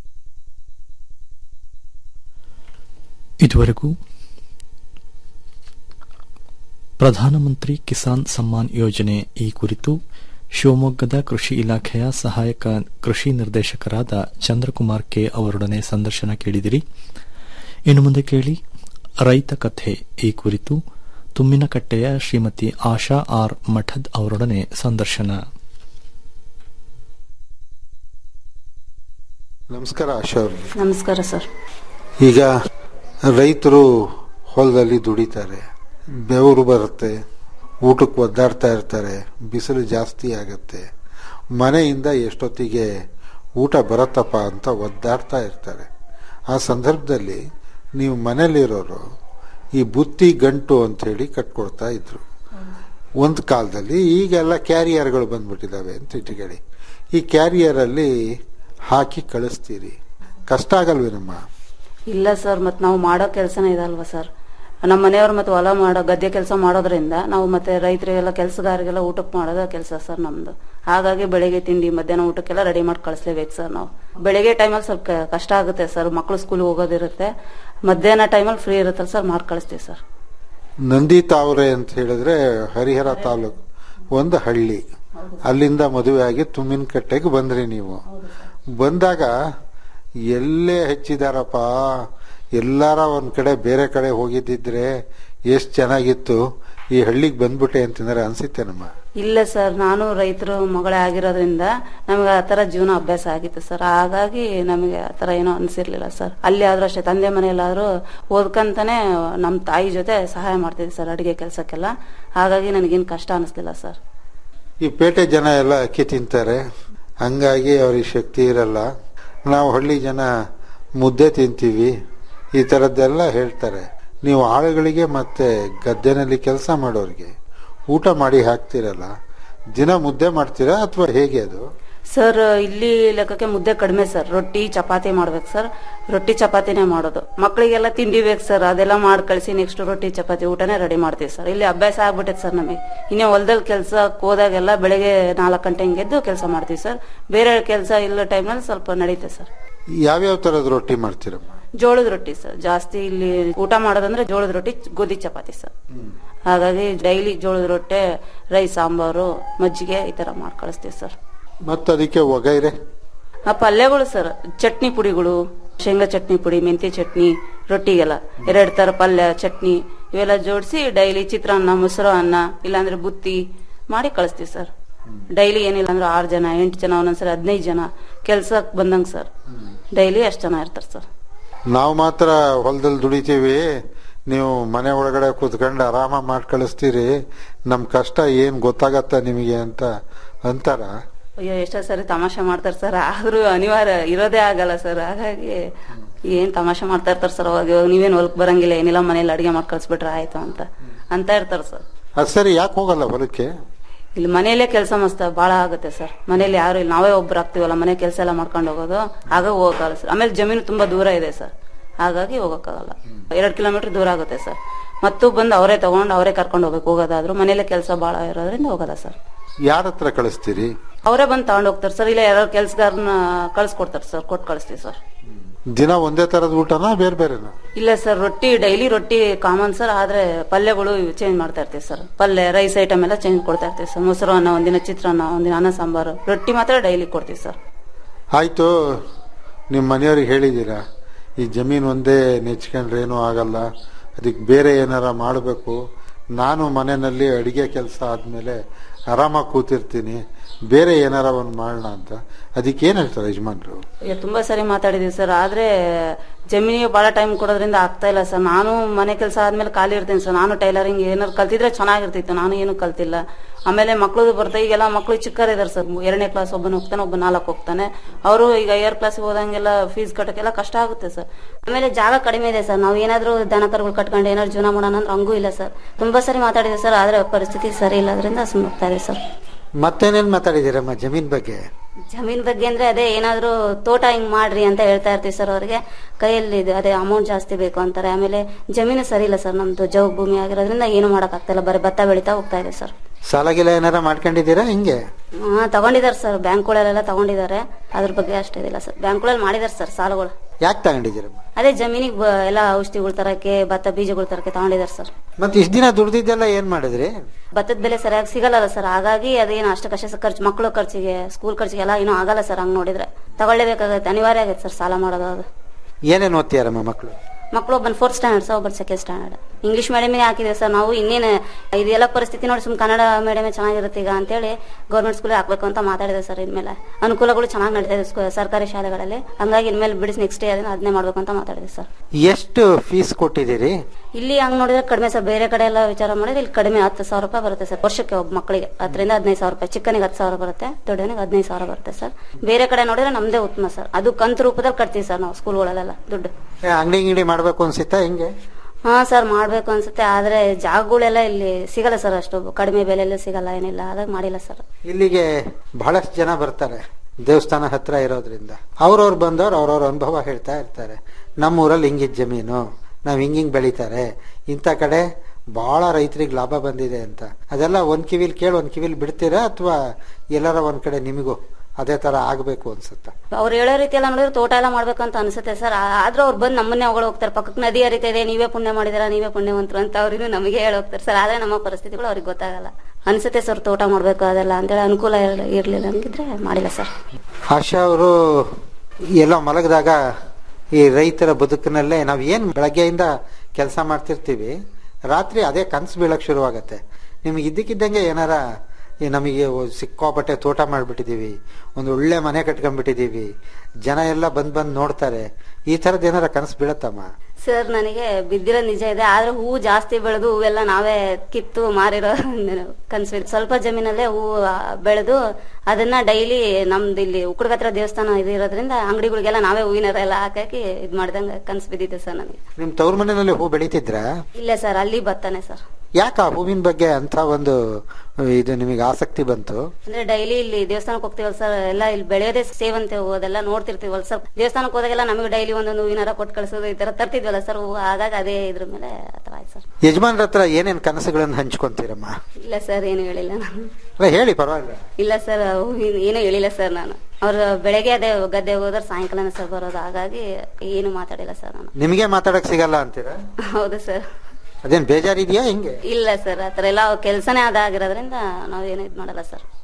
ಇದುವರೆಗೂ ಪ್ರಧಾನಮಂತ್ರಿ ಕಿಸಾನ್ ಸಮ್ಮಾನ್ ಯೋಜನೆ ಈ ಕುರಿತು ಶಿವಮೊಗ್ಗದ ಕೃಷಿ ಇಲಾಖೆಯ ಸಹಾಯಕ ಕೃಷಿ ನಿರ್ದೇಶಕರಾದ ಚಂದ್ರಕುಮಾರ್ ಕೆ ಅವರೊಡನೆ ಸಂದರ್ಶನ ಕೇಳಿದಿರಿ ಇನ್ನು ಮುಂದೆ ಕೇಳಿ ರೈತ ಕಥೆ ಈ ಕುರಿತು ತುಮ್ಮಿನಕಟ್ಟೆಯ ಶ್ರೀಮತಿ ಆಶಾ ಆರ್ ಮಠದ್ ಅವರೊಡನೆ ಸಂದರ್ಶನ ನಮಸ್ಕಾರ ಆಶಾ ಅವ್ರಿಗೆ ನಮಸ್ಕಾರ ಸರ್ ಈಗ ರೈತರು ಹೊಲದಲ್ಲಿ ದುಡಿತಾರೆ ಬೆವರು ಬರುತ್ತೆ ಊಟಕ್ಕೆ ಒದ್ದಾಡ್ತಾ ಇರ್ತಾರೆ ಬಿಸಿಲು ಜಾಸ್ತಿ ಆಗತ್ತೆ ಮನೆಯಿಂದ ಎಷ್ಟೊತ್ತಿಗೆ ಊಟ ಬರತ್ತಪ್ಪ ಅಂತ ಒದ್ದಾಡ್ತಾ ಇರ್ತಾರೆ ಆ ಸಂದರ್ಭದಲ್ಲಿ ನೀವು ಮನೇಲಿರೋರು ಈ ಬುತ್ತಿ ಗಂಟು ಅಂತ ಹೇಳಿ ಕಟ್ಕೊಡ್ತಾ ಇದ್ರು ಒಂದು ಕಾಲದಲ್ಲಿ ಈಗೆಲ್ಲ ಕ್ಯಾರಿಯರ್ಗಳು ಬಂದ್ಬಿಟ್ಟಿದ್ದಾವೆ ಅಂತ ಇಟ್ಕೊಳ್ಳಿ ಈ ಕ್ಯಾರಿಯರಲ್ಲಿ ಹಾಕಿ ಕಳಿಸ್ತೀರಿ ಕಷ್ಟ ಆಗಲ್ವೇನಮ್ಮ ಇಲ್ಲ ಸರ್ ಮತ್ತೆ ನಾವು ಮಾಡೋ ಕೆಲಸನೇ ಇದಲ್ವಾ ಸರ್ ನಮ್ಮ ಮನೆಯವ್ರು ಮತ್ತೆ ಹೊಲ ಮಾಡೋ ಗದ್ದೆ ಕೆಲಸ ಮಾಡೋದ್ರಿಂದ ನಾವು ಮತ್ತೆ ರೈತರಿಗೆಲ್ಲ ಕೆಲಸಗಾರರಿಗೆಲ್ಲ ಊಟಕ್ಕೆ ಮಾಡೋದ ಕೆಲಸ ಸರ್ ನಮ್ದು ಹಾಗಾಗಿ ಬೆಳಿಗ್ಗೆ ತಿಂಡಿ ಮಧ್ಯಾಹ್ನ ಊಟಕ್ಕೆಲ್ಲ ರೆಡಿ ಮಾಡಿ ಕಳಿಸ್ಲೇಬೇಕು ಸರ್ ನಾವು ಬೆಳಿಗ್ಗೆ ಟೈಮಲ್ಲಿ ಸ್ವಲ್ಪ ಕ- ಕಷ್ಟ ಆಗುತ್ತೆ ಸರ್ ಮಕ್ಕಳು ಸ್ಕೂಲ್ಗೆ ಹೋಗೋದಿರುತ್ತೆ ಮಧ್ಯಾಹ್ನ ಟೈಮಲ್ಲಿ ಫ್ರೀ ಇರುತ್ತಲ್ಲ ಸರ್ ಮಾಡಿ ಕಳಿಸ್ತೀವಿ ಸರ್ ನಂದಿ ತಾವರೆ ಅಂತ ಹೇಳಿದ್ರೆ ಹರಿಹರ ತಾಲೂಕು ಒಂದು ಹಳ್ಳಿ ಅಲ್ಲಿಂದ ಮದುವೆ ಆಗಿ ತುಮ್ಮಿನಕಟ್ಟೆಗೆ ಬಂದ್ರಿ ನೀವು ಬಂದಾಗ ಎಲ್ಲೇ ಹೆಚ್ಚಿದಾರಪ್ಪ ಎಲ್ಲಾರ ಒಂದ್ ಕಡೆ ಬೇರೆ ಕಡೆ ಹೋಗಿದ್ದಿದ್ರೆ ಎಷ್ಟ್ ಚೆನ್ನಾಗಿತ್ತು ಈ ಹಳ್ಳಿಗೆ ಬಂದ್ಬಿಟ್ಟೆ ಅಂತಂದ್ರೆ ಅನ್ಸಿತ್ತೇನಮ್ಮ ಇಲ್ಲ ಸರ್ ನಾನು ರೈತರು ಮಗಳೇ ಆಗಿರೋದ್ರಿಂದ ನಮಗೆ ಆ ಥರ ಜೀವನ ಅಭ್ಯಾಸ ಆಗಿತ್ತು ಸರ್ ಹಾಗಾಗಿ ನಮಗೆ ಆ ಥರ ಏನೋ ಅನಿಸಿರ್ಲಿಲ್ಲ ಸರ್ ಅಲ್ಲಿ ಆದ್ರೂ ಅಷ್ಟೇ ತಂದೆ ಮನೆಯಲ್ಲಾದ್ರೂ ಓದ್ಕಂತಾನೆ ನಮ್ಮ ತಾಯಿ ಜೊತೆ ಸಹಾಯ ಮಾಡ್ತಿದ್ದೆ ಸರ್ ಅಡಿಗೆ ಕೆಲಸಕ್ಕೆಲ್ಲ ಹಾಗಾಗಿ ನನಗೇನು ಕಷ್ಟ ಅನಿಸ್ಲಿಲ್ಲ ಸರ್ ಈ ಪೇಟೆ ಜನ ಎಲ್ಲ ಅಕ್ಕಿ ತಿಂತಾರೆ ಹಂಗಾಗಿ ಅವ್ರಿಗೆ ಶಕ್ತಿ ಇರಲ್ಲ ನಾವು ಹಳ್ಳಿ ಜನ ಮುದ್ದೆ ತಿಂತೀವಿ ಈ ಥರದ್ದೆಲ್ಲ ಹೇಳ್ತಾರೆ ನೀವು ಆಳುಗಳಿಗೆ ಮತ್ತೆ ಗದ್ದೆನಲ್ಲಿ ಕೆಲಸ ಮಾಡೋರಿಗೆ ಊಟ ಮಾಡಿ ಹಾಕ್ತಿರಲ್ಲ ದಿನ ಮುದ್ದೆ ಮಾಡ್ತೀರಾ ಅಥವಾ ಹೇಗೆ ಅದು ಸರ್ ಇಲ್ಲಿ ಲೆಕ್ಕಕ್ಕೆ ಮುದ್ದೆ ಕಡಿಮೆ ಸರ್ ರೊಟ್ಟಿ ಚಪಾತಿ ಮಾಡ್ಬೇಕು ಸರ್ ರೊಟ್ಟಿ ಚಪಾತಿನೇ ಮಾಡೋದು ಮಕ್ಕಳಿಗೆಲ್ಲ ತಿಂಡಿ ಬೇಕು ಸರ್ ಅದೆಲ್ಲ ಮಾಡಿ ಕಳಿಸಿ ನೆಕ್ಸ್ಟ್ ರೊಟ್ಟಿ ಚಪಾತಿ ಊಟನೇ ರೆಡಿ ಮಾಡ್ತೀವಿ ಸರ್ ಇಲ್ಲಿ ಅಭ್ಯಾಸ ಆಗ್ಬಿಟ್ಟೈತೆ ಸರ್ ನಮಗೆ ಇನ್ನೇ ಹೊಲದಲ್ಲಿ ಕೆಲಸಕ್ಕೆ ಹೋದಾಗೆಲ್ಲ ಬೆಳಗ್ಗೆ ನಾಲ್ಕು ಗಂಟೆ ಹಿಂಗೆ ಎದ್ದು ಕೆಲಸ ಮಾಡ್ತೀವಿ ಸರ್ ಬೇರೆ ಕೆಲಸ ಇಲ್ಲ ಟೈಮ್ನಲ್ಲಿ ಸ್ವಲ್ಪ ನಡೀತೆ ಸರ್ ಯಾವ್ಯಾವ ಥರದ ರೊಟ್ಟಿ ಮಾಡ್ತೀರಮ್ಮ ಜೋಳದ ರೊಟ್ಟಿ ಸರ್ ಜಾಸ್ತಿ ಇಲ್ಲಿ ಊಟ ಮಾಡೋದಂದ್ರೆ ಜೋಳದ ರೊಟ್ಟಿ ಗೋಧಿ ಚಪಾತಿ ಸರ್ ಹಾಗಾಗಿ ಡೈಲಿ ಜೋಳದ ರೊಟ್ಟೆ ರೈಸ್ ಸಾಂಬಾರು ಮಜ್ಜಿಗೆ ಈ ತರ ಮಾಡಿ ಕಳಿಸ್ತೀವಿ ಸರ್ ಮತ್ತು ಅದಕ್ಕೆ ಒಗೈರೆ ಆ ಪಲ್ಯಗಳು ಸರ್ ಚಟ್ನಿ ಪುಡಿಗಳು ಶೇಂಗಾ ಚಟ್ನಿ ಪುಡಿ ಮೆಂತ್ಯ ಚಟ್ನಿ ರೊಟ್ಟಿಗೆಲ್ಲ ಎರಡು ತರ ಪಲ್ಯ ಚಟ್ನಿ ಇವೆಲ್ಲ ಜೋಡಿಸಿ ಡೈಲಿ ಚಿತ್ರಾನ್ನ ಮೊಸರು ಅನ್ನ ಇಲ್ಲಾಂದ್ರೆ ಬುತ್ತಿ ಮಾಡಿ ಕಳಿಸ್ತೀವಿ ಸರ್ ಡೈಲಿ ಏನಿಲ್ಲ ಅಂದ್ರೆ ಆರು ಜನ ಎಂಟು ಜನ ಒಂದೊಂದ್ಸರಿ ಹದಿನೈದು ಜನ ಕೆಲ್ಸಕ್ಕೆ ಬಂದಂಗೆ ಸರ್ ಡೈಲಿ ಅಷ್ಟು ಜನ ಇರ್ತಾರೆ ಸರ್ ನಾವು ಮಾತ್ರ ಹೊಲದಲ್ಲಿ ದುಡಿತೀವಿ ನೀವು ಮನೆ ಒಳಗಡೆ ಕೂತ್ಕೊಂಡು ಆರಾಮ ಮಾಡಿ ಕಳಿಸ್ತೀರಿ ನಮ್ ಕಷ್ಟ ಏನ್ ಗೊತ್ತಾಗತ್ತ ನಿಮಗೆ ಅಂತ ಅಂತಾರ ಅಯ್ಯೋ ಎಷ್ಟೋ ಸರಿ ತಮಾಷೆ ಮಾಡ್ತಾರೆ ಸರ್ ಆದ್ರೂ ಅನಿವಾರ್ಯ ಇರೋದೇ ಆಗಲ್ಲ ಸರ್ ಹಾಗಾಗಿ ಏನ್ ತಮಾಷೆ ಮಾಡ್ತಾ ಇರ್ತಾರೆ ಸರ್ ಅವಾಗ ಇವಾಗ ನೀವೇನ್ ಹೊಲಕ್ ಬರಂಗಿಲ್ಲ ಏನಿಲ್ಲ ಮನೇಲಿ ಅಡಿಗೆ ಮಾಡಿ ಕಳ್ಸ್ಬಿಟ್ರೆ ಆಯ್ತು ಅಂತ ಅಂತ ಇರ್ತಾರೆ ಸರ್ ಅದ್ ಸರಿ ಯಾಕೆ ಹೋಗಲ್ಲ ಹೊಲಕ್ಕೆ ಇಲ್ಲಿ ಮನೆಯಲ್ಲೇ ಕೆಲಸ ಮಸ್ತ ಬಹಳ ಆಗುತ್ತೆ ಸರ್ ಮನೇಲಿ ಯಾರು ಇಲ್ಲ ನಾವೇ ಒಬ್ರು ಆಗ್ತೀವಲ್ಲ ಮನೆ ಕೆಲಸ ಎಲ್ಲ ಮಾಡ್ಕೊಂಡು ಹೋಗೋದು ಆಗ ಹೋಗಕ್ಕಾಗಲ್ಲ ಸರ್ ಆಮೇಲೆ ಜಮೀನು ತುಂಬಾ ದೂರ ಇದೆ ಸರ್ ಹಾಗಾಗಿ ಹೋಗಕ್ಕಾಗಲ್ಲ ಎರಡ್ ಕಿಲೋಮೀಟರ್ ದೂರ ಆಗುತ್ತೆ ಸರ್ ಮತ್ತು ಬಂದು ಅವರೇ ತಗೊಂಡು ಅವರೇ ಕರ್ಕೊಂಡು ಹೋಗ್ಬೇಕು ಹೋಗೋದಾದ್ರು ಮನೇಲೆ ಕೆಲಸ ಬಹಳ ಇರೋದ್ರಿಂದ ಹೋಗಲ್ಲ ಸರ್ ಯಾರ ಹತ್ರ ಕಳಿಸ್ತೀರಿ ಅವರೇ ಬಂದು ತಗೊಂಡು ಹೋಗ್ತಾರೆ ಸರ್ ಇಲ್ಲ ಯಾರು ಕೆಲ್ಸಗಾರನ ಕಳ್ಸ್ಕೊಡ್ತಾರೆ ಸರ್ ಕೊಟ್ಟು ಕಳಿಸ್ತೀವಿ ಸರ್ ದಿನ ಒಂದೇ ತರದ ಊಟನಾ ಬೇರೆ ಬೇರೆನಾ ಇಲ್ಲ ಸರ್ ರೊಟ್ಟಿ ಡೈಲಿ ರೊಟ್ಟಿ ಕಾಮನ್ ಸರ್ ಆದ್ರೆ ಪಲ್ಯಗಳು ಚೇಂಜ್ ಮಾಡ್ತಾ ಇರ್ತೀವಿ ಸರ್ ಪಲ್ಯ ರೈಸ್ ಐಟಮ್ ಎಲ್ಲ ಚೇಂಜ್ ಕೊಡ್ತಾ ಇರ್ತೀವಿ ಸರ್ ಮೊಸರು ಅನ್ನ ಒಂದಿನ ಚಿತ್ರಾನ್ನ ಒಂದಿನ ಅನ್ನ ಸಾಂಬಾರು ರೊಟ್ಟಿ ಮಾತ್ರ ಡೈಲಿ ಕೊಡ್ತೀವಿ ಸರ್ ಆಯ್ತು ನಿಮ್ಮ ಮನೆಯವ್ರಿಗೆ ಹೇಳಿದ್ದೀರಾ ಈ ಜಮೀನು ಒಂದೇ ನೆಚ್ಕೊಂಡ್ರೆ ಏನೂ ಆಗಲ್ಲ ಅದಕ್ಕೆ ಬೇರೆ ಏನಾರ ಮಾಡಬೇಕು ನಾನು ಮನೆಯಲ್ಲಿ ಅಡಿಗೆ ಕೆಲಸ ಆದ್ಮೇಲೆ ಆರಾಮಾಗಿ ಕೂತಿರ್ತೀನಿ ಬೇರೆ ಏನಾರ ಒಂದು ಮಾಡೋಣ ಅಂತ ಅದಕ್ಕೆ ಏನ್ ಹೇಳ್ತಾರೆ ಯಜಮಾನ್ರು ಈಗ ತುಂಬಾ ಸರಿ ಮಾತಾಡಿದೀವಿ ಸರ್ ಆದ್ರೆ ಜಮೀನಿಗೆ ಬಹಳ ಟೈಮ್ ಕೊಡೋದ್ರಿಂದ ಆಗ್ತಾ ಇಲ್ಲ ಸರ್ ನಾನು ಮನೆ ಕೆಲಸ ಆದ್ಮೇಲೆ ಖಾಲಿ ಇರ್ತೀನಿ ಸರ್ ನಾನು ಟೈಲರಿಂಗ್ ಏನಾರು ಕಲ್ತಿದ್ರೆ ಚೆನ್ನಾಗಿರ್ತಿತ್ತು ನಾನು ಏನು ಕಲ್ತಿಲ್ಲ ಆಮೇಲೆ ಮಕ್ಕಳು ಬರ್ತಾರೆ ಈಗೆಲ್ಲ ಮಕ್ಕಳು ಚಿಕ್ಕರಿದಾರೆ ಸರ್ ಎರಡನೇ ಕ್ಲಾಸ್ ಒಬ್ಬನ ಹೋಗ್ತಾನೆ ಒಬ್ಬ ನಾಲ್ಕು ಹೋಗ್ತಾನೆ ಅವರು ಈಗ ಏರ್ ಕ್ಲಾಸ್ ಹೋದಂಗೆಲ್ಲ ಫೀಸ್ ಕಟ್ಟಕ್ಕೆಲ್ಲ ಕಷ್ಟ ಆಗುತ್ತೆ ಸರ್ ಆಮೇಲೆ ಜಾಗ ಕಡಿಮೆ ಇದೆ ಸರ್ ನಾವು ಏನಾದ್ರೂ ದನ ಕರುಗಳು ಕಟ್ಕೊಂಡು ಏನಾದ್ರು ಜೀವನ ಮಾಡೋಣ ಅಂದ್ರೆ ಹಂಗೂ ಇಲ್ಲ ಸರ್ ತುಂಬಾ ಸರಿ ಮಾತಾಡಿದೆ ಸರ್ ಆದ್ರೆ ಪರಿಸ್ಥಿತಿ ಸರಿ ಇಲ್ಲದ್ರಿಂದ ಸುಮ್ಮನೆ ಹೋಗ್ತಾ ಇದೆ ಸರ್ ಮತ್ತೇನೇನ್ ಮಾತಾಡಿದಿರಮ್ಮ ಜಮೀನ್ ಬಗ್ಗೆ ಜಮೀನ್ ಬಗ್ಗೆ ಅಂದ್ರೆ ಅದೇ ಏನಾದ್ರೂ ತೋಟ ಹಿಂಗ್ ಮಾಡ್ರಿ ಅಂತ ಹೇಳ್ತಾ ಇರ್ತೀವಿ ಸರ್ ಅವ್ರಿಗೆ ಕೈಯಲ್ಲಿ ಇದು ಅದೇ ಅಮೌಂಟ್ ಜಾಸ್ತಿ ಬೇಕು ಅಂತಾರೆ ಆಮೇಲೆ ಜಮೀನು ಸರಿ ಇಲ್ಲ ಸರ್ ನಮ್ದು ಜೌಗ್ ಭೂಮಿ ಆಗಿರೋದ್ರಿಂದ ಏನು ಮಾಡಕ್ ಆಗ್ತಾ ಇಲ್ಲ ಬರೀ ಭತ್ತ ಬೆಳಿತಾ ಹೋಗ್ತಾ ಇದೆ ಸರ್ ಸಾಲ ಗೀಲ ಏನಾರ ಮಾಡ್ಕೊಂಡಿದ್ದೀರಾ ಹಿಂಗೆ ಹಾ ತಗೊಂಡಿದ್ದಾರೆ ಸರ್ ಬ್ಯಾಂಕ್ಗಳೆಲ್ಲ ತಗೊಂಡಿದ್ದಾರೆ ಅದ್ರ ಬಗ್ಗೆ ಅಷ್ಟೇ ಇದಿಲ್ಲ ಸರ್ ಬ್ಯಾಂಕ್ಗಳಲ್ಲಿ ಮಾಡಿದಾರೆ ಸರ್ ಸಾಲಗಳು ಯಾಕೆ ತಗೊಂಡಿದ್ದೀರಮ್ಮ ಅದೇ ಜಮೀನಿಗೆ ಬ- ಎಲ್ಲ ಔಷಧಿಗಳು ತರಕ್ಕೆ ಭತ್ತ ಬೀಜಗಳು ತರಕ್ಕೆ ತಗೊಂಡಿದ್ದಾರೆ ಸರ್ ಮತ್ತೆ ಇಷ್ಟ ದಿನ ದುಡ್ದಿದ್ದೆಲ್ಲ ಏನ್ ಮಾಡಿದ್ರಿ ಭತ್ತದ ಬೆಲೆ ಸರಿಯಾಗಿ ಸಿಗಲ್ಲ ಸರ್ ಹಾಗಾಗಿ ಅದೇನು ಅಷ್ಟಕ್ಕಷ್ಟೇ ಖರ್ಚು ಮಕ್ಕಳು ಖರ್ಚಿಗೆ ಸ್ಕೂಲ್ ಖರ್ಚಿಗೆ ಎಲ್ಲ ಏನೂ ಆಗಲ್ಲ ಸರ್ ಹಂಗ್ ನೋಡಿದ್ರೆ ತಗೊಳ್ಳೇಬೇಕಾಗತ್ತೆ ಅನಿವಾರ್ಯ ಆಗತ್ತೆ ಸರ್ ಸಾಲ ಮಾಡೋದು ಅದು ಏನೇನ್ ಓದ್ತೀಯಾರಮ್ಮ ಮಕ್ಕಳು ಮಕ್ಕಳು ಒಬ್ಬನ್ ಫೋರ್ತ್ ಸ್ಟ್ಯಾಂಡರ್ಡ್ ಸರ್ ಒಬ್ಬನ್ ಸೆಕೆಂಡ್ ಸ್ಟ್ಯಾಂಡರ್ಡ್ ಇಂಗ್ಲಿಷ್ ಮೀಡಿಯಂ ಹಾಕಿದೆ ಸರ್ ನಾವು ಇನ್ನೇನು ಇದೆಲ್ಲ ಪರಿಸ್ಥಿತಿ ನೋಡಿ ಸುಮ್ ಕನ್ನಡ ಮೀಡಿಯಂ ಚೆನ್ನಾಗಿರುತ್ತೆ ಈಗ ಅಂತೇಳಿ ಗೌರ್ಮೆಂಟ್ ಸ್ಕೂಲ್ ಹಾಕ್ಬೇಕು ಅಂತ ಮಾತಾಡಿದೆ ಸರ್ ಇನ್ಮೇಲೆ ಅನುಕೂಲಗಳು ಚೆನ್ನಾಗಿ ನಡೀತಾ ಇದೆ ಸ್ಕೂ- ಸರ್ಕಾರಿ ಶಾಲೆಗಳಲ್ಲಿ ಹಂಗಾಗಿ ಇನ್ಮೇಲೆ ಬಿಡಿಸಿ ನೆಕ್ಸ್ಟ್ ಅದನ್ನ ಅದನ್ನೇ ಮಾಡ್ಬೇಕು ಅಂತ ಮಾತಾಡಿದೆ ಸರ್ ಎಷ್ಟು ಫೀಸ್ ಕೊಟ್ಟಿದ್ದೀರಿ ಇಲ್ಲಿ ಹಂಗ್ ನೋಡಿದ್ರೆ ಕಡಿಮೆ ಸರ್ ಬೇರೆ ಕಡೆ ಎಲ್ಲ ವಿಚಾರ ಮಾಡಿದ್ರೆ ಇಲ್ಲಿ ಕಡಿಮೆ ಹತ್ತು ಸಾವಿರ ರೂಪಾಯಿ ಬರುತ್ತೆ ಸರ್ ವರ್ಷಕ್ಕೆ ಒಬ್ಬ ಮಕ್ಕಳಿಗೆ ಹತ್ತರಿಂದ ಹದಿನೈದು ಸಾವಿರ ರೂಪಾಯಿ ಚಿಕ್ಕನಿಗೆ ಹತ್ತು ಸಾವಿರ ಬರುತ್ತೆ ದೊಡ್ಡನಿಗೆ ಹದಿನೈದು ಸಾವಿರ ಬರುತ್ತೆ ಸರ್ ಬೇರೆ ಕಡೆ ನೋಡಿದ್ರೆ ನಮ್ದೇ ಉತ್ತಮ ಸರ್ ಅದು ಕಂತು ರೂಪದಲ್ಲಿ ಕಟ್ತೀವಿ ಸರ್ ನಾವು ಸ್ಕೂಲ್ಗಳಲ್ಲೆಲ್ಲ ದುಡ್ಡು ಏ, ಅಂಗಡಿ ಗಿಂಗಡಿ ಮಾಡ್ಬೇಕು ಅನ್ಸಿತ್ತಾ ಹಿಂಗೆ ಹಾ ಸರ್ ಮಾಡ್ಬೇಕು ಅನ್ಸುತ್ತೆ ಆದ್ರೆ ಜಾಗಗಳೆಲ್ಲ ಇಲ್ಲಿ ಸಿಗಲ್ಲ ಸರ್ ಅಷ್ಟು ಕಡಿಮೆ ಬೆಲೆಯಲ್ಲಿ ಸಿಗಲ್ಲ ಏನಿಲ್ಲ ಹಾಗಾಗಿ ಮಾಡಿಲ್ಲ ಸರ್ ಇಲ್ಲಿಗೆ ಬಹಳಷ್ಟು ಜನ ಬರ್ತಾರೆ ದೇವಸ್ಥಾನ ಹತ್ರ ಇರೋದ್ರಿಂದ ಅವ್ರವ್ರು ಬಂದವ್ರು ಅವ್ರವ್ರ ಅನುಭವ ಹೇಳ್ತಾ ಇರ್ತಾರೆ ನಮ್ಮ ಊರಲ್ಲಿ ಹಿಂಗಿದ್ ಜಮೀನು ನಾವ್ ಹಿಂಗ್ ಹಿಂಗ್ ಬೆಳಿತಾರೆ ಇಂಥ ಕಡೆ ಬಹಳ ರೈತರಿಗೆ ಲಾಭ ಬಂದಿದೆ ಅಂತ ಅದೆಲ್ಲ ಒಂದ್ ಕಿವಿಲ್ ಕೇಳಿ ಒಂದ್ ಕಿವಿಲ್ ಬಿಡ್ತೀರಾ ಅಥವಾ ಎಲ್ಲಾರ ಒಂದ್ ಕಡೆ ನಿಮಗೂ ಅದೇ ತರ ಆಗ್ಬೇಕು ಅನ್ಸುತ್ತಾ ಅವ್ರು ಹೇಳೋ ರೀತಿ ಎಲ್ಲ ನೋಡಿದ್ರೆ ತೋಟ ಎಲ್ಲ ಮಾಡ್ಬೇಕಂತ ಅನ್ಸುತ್ತೆ ಸರ್ ಆದ್ರೂ ಅವ್ರು ಬಂದು ನಮ್ಮನ್ನೇ ಹೊಗಳು ಹೋಗ್ತಾರೆ ಪಕ್ಕಕ್ಕೆ ನದಿ ಹರಿತಾ ಇದೆ ನೀವೇ ಪುಣ್ಯ ಮಾಡಿದಿರಾ ನೀವೇ ಪುಣ್ಯವಂತರು ಅಂತ ಅವ್ರಿಗೂ ನಮಗೆ ಹೇಳಿ ಹೋಗ್ತಾರೆ ಸರ್ ಆದ್ರೆ ನಮ್ಮ ಪರಿಸ್ಥಿತಿಗಳು ಅವ್ರಿಗೆ ಗೊತ್ತಾಗಲ್ಲ ಅನ್ಸುತ್ತೆ ಸರ್ ತೋಟ ಮಾಡ್ಬೇಕು ಅದೆಲ್ಲ ಅಂತೇಳಿ ಅನುಕೂಲ ಇರ್ಲ- ಇರ್ಲಿಲ್ಲ ಹಂಗಿದ್ರೆ ಮಾಡಿಲ್ಲ ಸರ್ ಆಶಾ ಅವರು ಎಲ್ಲೋ ಮಲಗಿದಾಗ ಈ ರೈತರ ಬದುಕಿನಲ್ಲೇ ನಾವ್ ಏನ್ ಬೆಳಗ್ಗೆಯಿಂದ ಕೆಲಸ ಮಾಡ್ತಿರ್ತೀವಿ ರಾತ್ರಿ ಅದೇ ಕನ್ಸು ಬೀಳಕ್ ಶುರುವಾಗತ್ತೆ ನಿಮ್ಗೆ ಇದ್ದಕ್ಕಿದ್ದಂಗೆ ಏನಾರ ಈ ನಮಗೆ ಒ- ಸಿಕ್ಕಾಪಟ್ಟೆ ತೋಟ ಮಾಡ್ಬಿಟ್ಟಿದೀವಿ ಒಂದು ಒಳ್ಳೆ ಮನೆ ಕಟ್ಕೊಂಡ್ಬಿಟ್ಟಿದೀವಿ ಜನ ಎಲ್ಲ ಬಂದ್ ಬಂದ್ ನೋಡ್ತಾರೆ ಈ ತರದ್ ಏನಾರ ಕನಸು ಬೀಳತ್ತಮ್ಮ ಸರ್ ನನಗೆ ಬಿದ್ದಿರೋ ನಿಜ ಇದೆ ಆದ್ರೆ ಹೂವು ಜಾಸ್ತಿ ಬೆಳೆದು ಹೂವೆಲ್ಲ ನಾವೇ ಕಿತ್ತು ಮಾರಿರೋ ಕನ್ಸು ಇದೆ. ಸ್ವಲ್ಪ ಜಮೀನಲ್ಲೇ ಹೂವು ಆ, ಬೆಳೆದು ಅದನ್ನ ಡೈಲಿ ನಮ್ದು ಇಲ್ಲಿ ಉಕ್ಕಡಗತ್ರ ದೇವಸ್ಥಾನ ಇದು ಇರೋದ್ರಿಂದ ಅಂಗಡಿಗಳಿಗೆಲ್ಲ ನಾವೇ ಹೂವಿನ ಎಲ್ಲ ಹಾಕಿ ಇದ್ ಮಾಡ್ದಂಗ ಕನ್ಸು ಬಿದ್ದಿದೆ ಸರ್ ನನಗೆ ನಿಮ್ ತವ್ರ ಮನೆಯಲ್ಲಿ ಹೂ ಬೆಳೀತಿದ್ರ ಇಲ್ಲ ಸರ್ ಅಲ್ಲಿ ಬತ್ತಾನೆ ಸರ್ ಯಾಕ ಆ ಹೂವಿನ ಬಗ್ಗೆ ಅಂತ ಒಂದು ಇದು ನಿಮಗೆ ಆಸಕ್ತಿ ಬಂತು ಅಂದ್ರೆ ಡೈಲಿ ಇಲ್ಲಿ ದೇವಸ್ಥಾನಕ್ಕೆ ಹೋಗ್ತೀವಲ್ಲ ಸರ್ ಎಲ್ಲ ಇಲ್ಲಿ ಬೆಳೆಯೋದೇ ಸೇವಂತೆ ಹೂವು ಅದೆಲ್ಲ ನೋಡ್ತಿರ್ತೀವಲ್ಲ ಸರ್ ದೇವಸ್ಥಾನಕ್ಕೆ ಹೋದಾಗೆಲ್ಲ ನಮಗೆ ಡೈಲಿ ಒಂದೊಂದು ಹೂವಿನಾರ ಕೊಟ್ಟು ಕಳ್ಸೋದು ಈ ತರ ತರ್ತಿದ್ವಲ್ಲ ಸರ್ ಹೂವು ಹಾಗಾಗಿ ಅದೇ ಇದ್ರ ಮೇಲೆ ಆ ಥರ ಆಯ್ತು ಸರ್ ಯಜಮಾನ್ರ ಹತ್ರ ಏನೇನ್ ಕನಸುಗಳನ್ನ ಹಂಚ್ಕೊಂತೀರಮ್ಮ ಇಲ್ಲ ಸರ್ ಏನು ಹೇಳಿಲ್ಲ ನಾನು ಅಲ್ಲ ಹೇಳಿ ಪರವಾಗಿಲ್ಲ ಇಲ್ಲ ಸರ್ ಏನು ಹೇಳಿಲ್ಲ ಸರ್ ನಾನು ಅವ್ರು ಬೆಳಗ್ಗೆ ಅದೇ ಗದ್ದೆ ಹೋದ್ರೆ ಸಾಯಂಕಾಲನೇ ಸರ್ ಬರೋದು ಹಾಗಾಗಿ ಏನು ಮಾತಾಡಿಲ್ಲ ಸರ್ ನಾನು ನಿಮಗೆ ಮಾತಾಡಕ್ ಸಿಗಲ್ಲ ಅಂತೀರಾ ಹೌದು ಸರ್ ಅದೇನ್ ಬೇಜಾರಿದ್ಯಾ ಹಿಂಗೆ ಇಲ್ಲ ಸರ್ ಆತರ ಎಲ್ಲ ಕೆಲಸನೇ ಅದಾಗಿರೋದ್ರಿಂದ ನಾವೇನು ಇದು ಮಾಡಲ್ಲ ಸರ್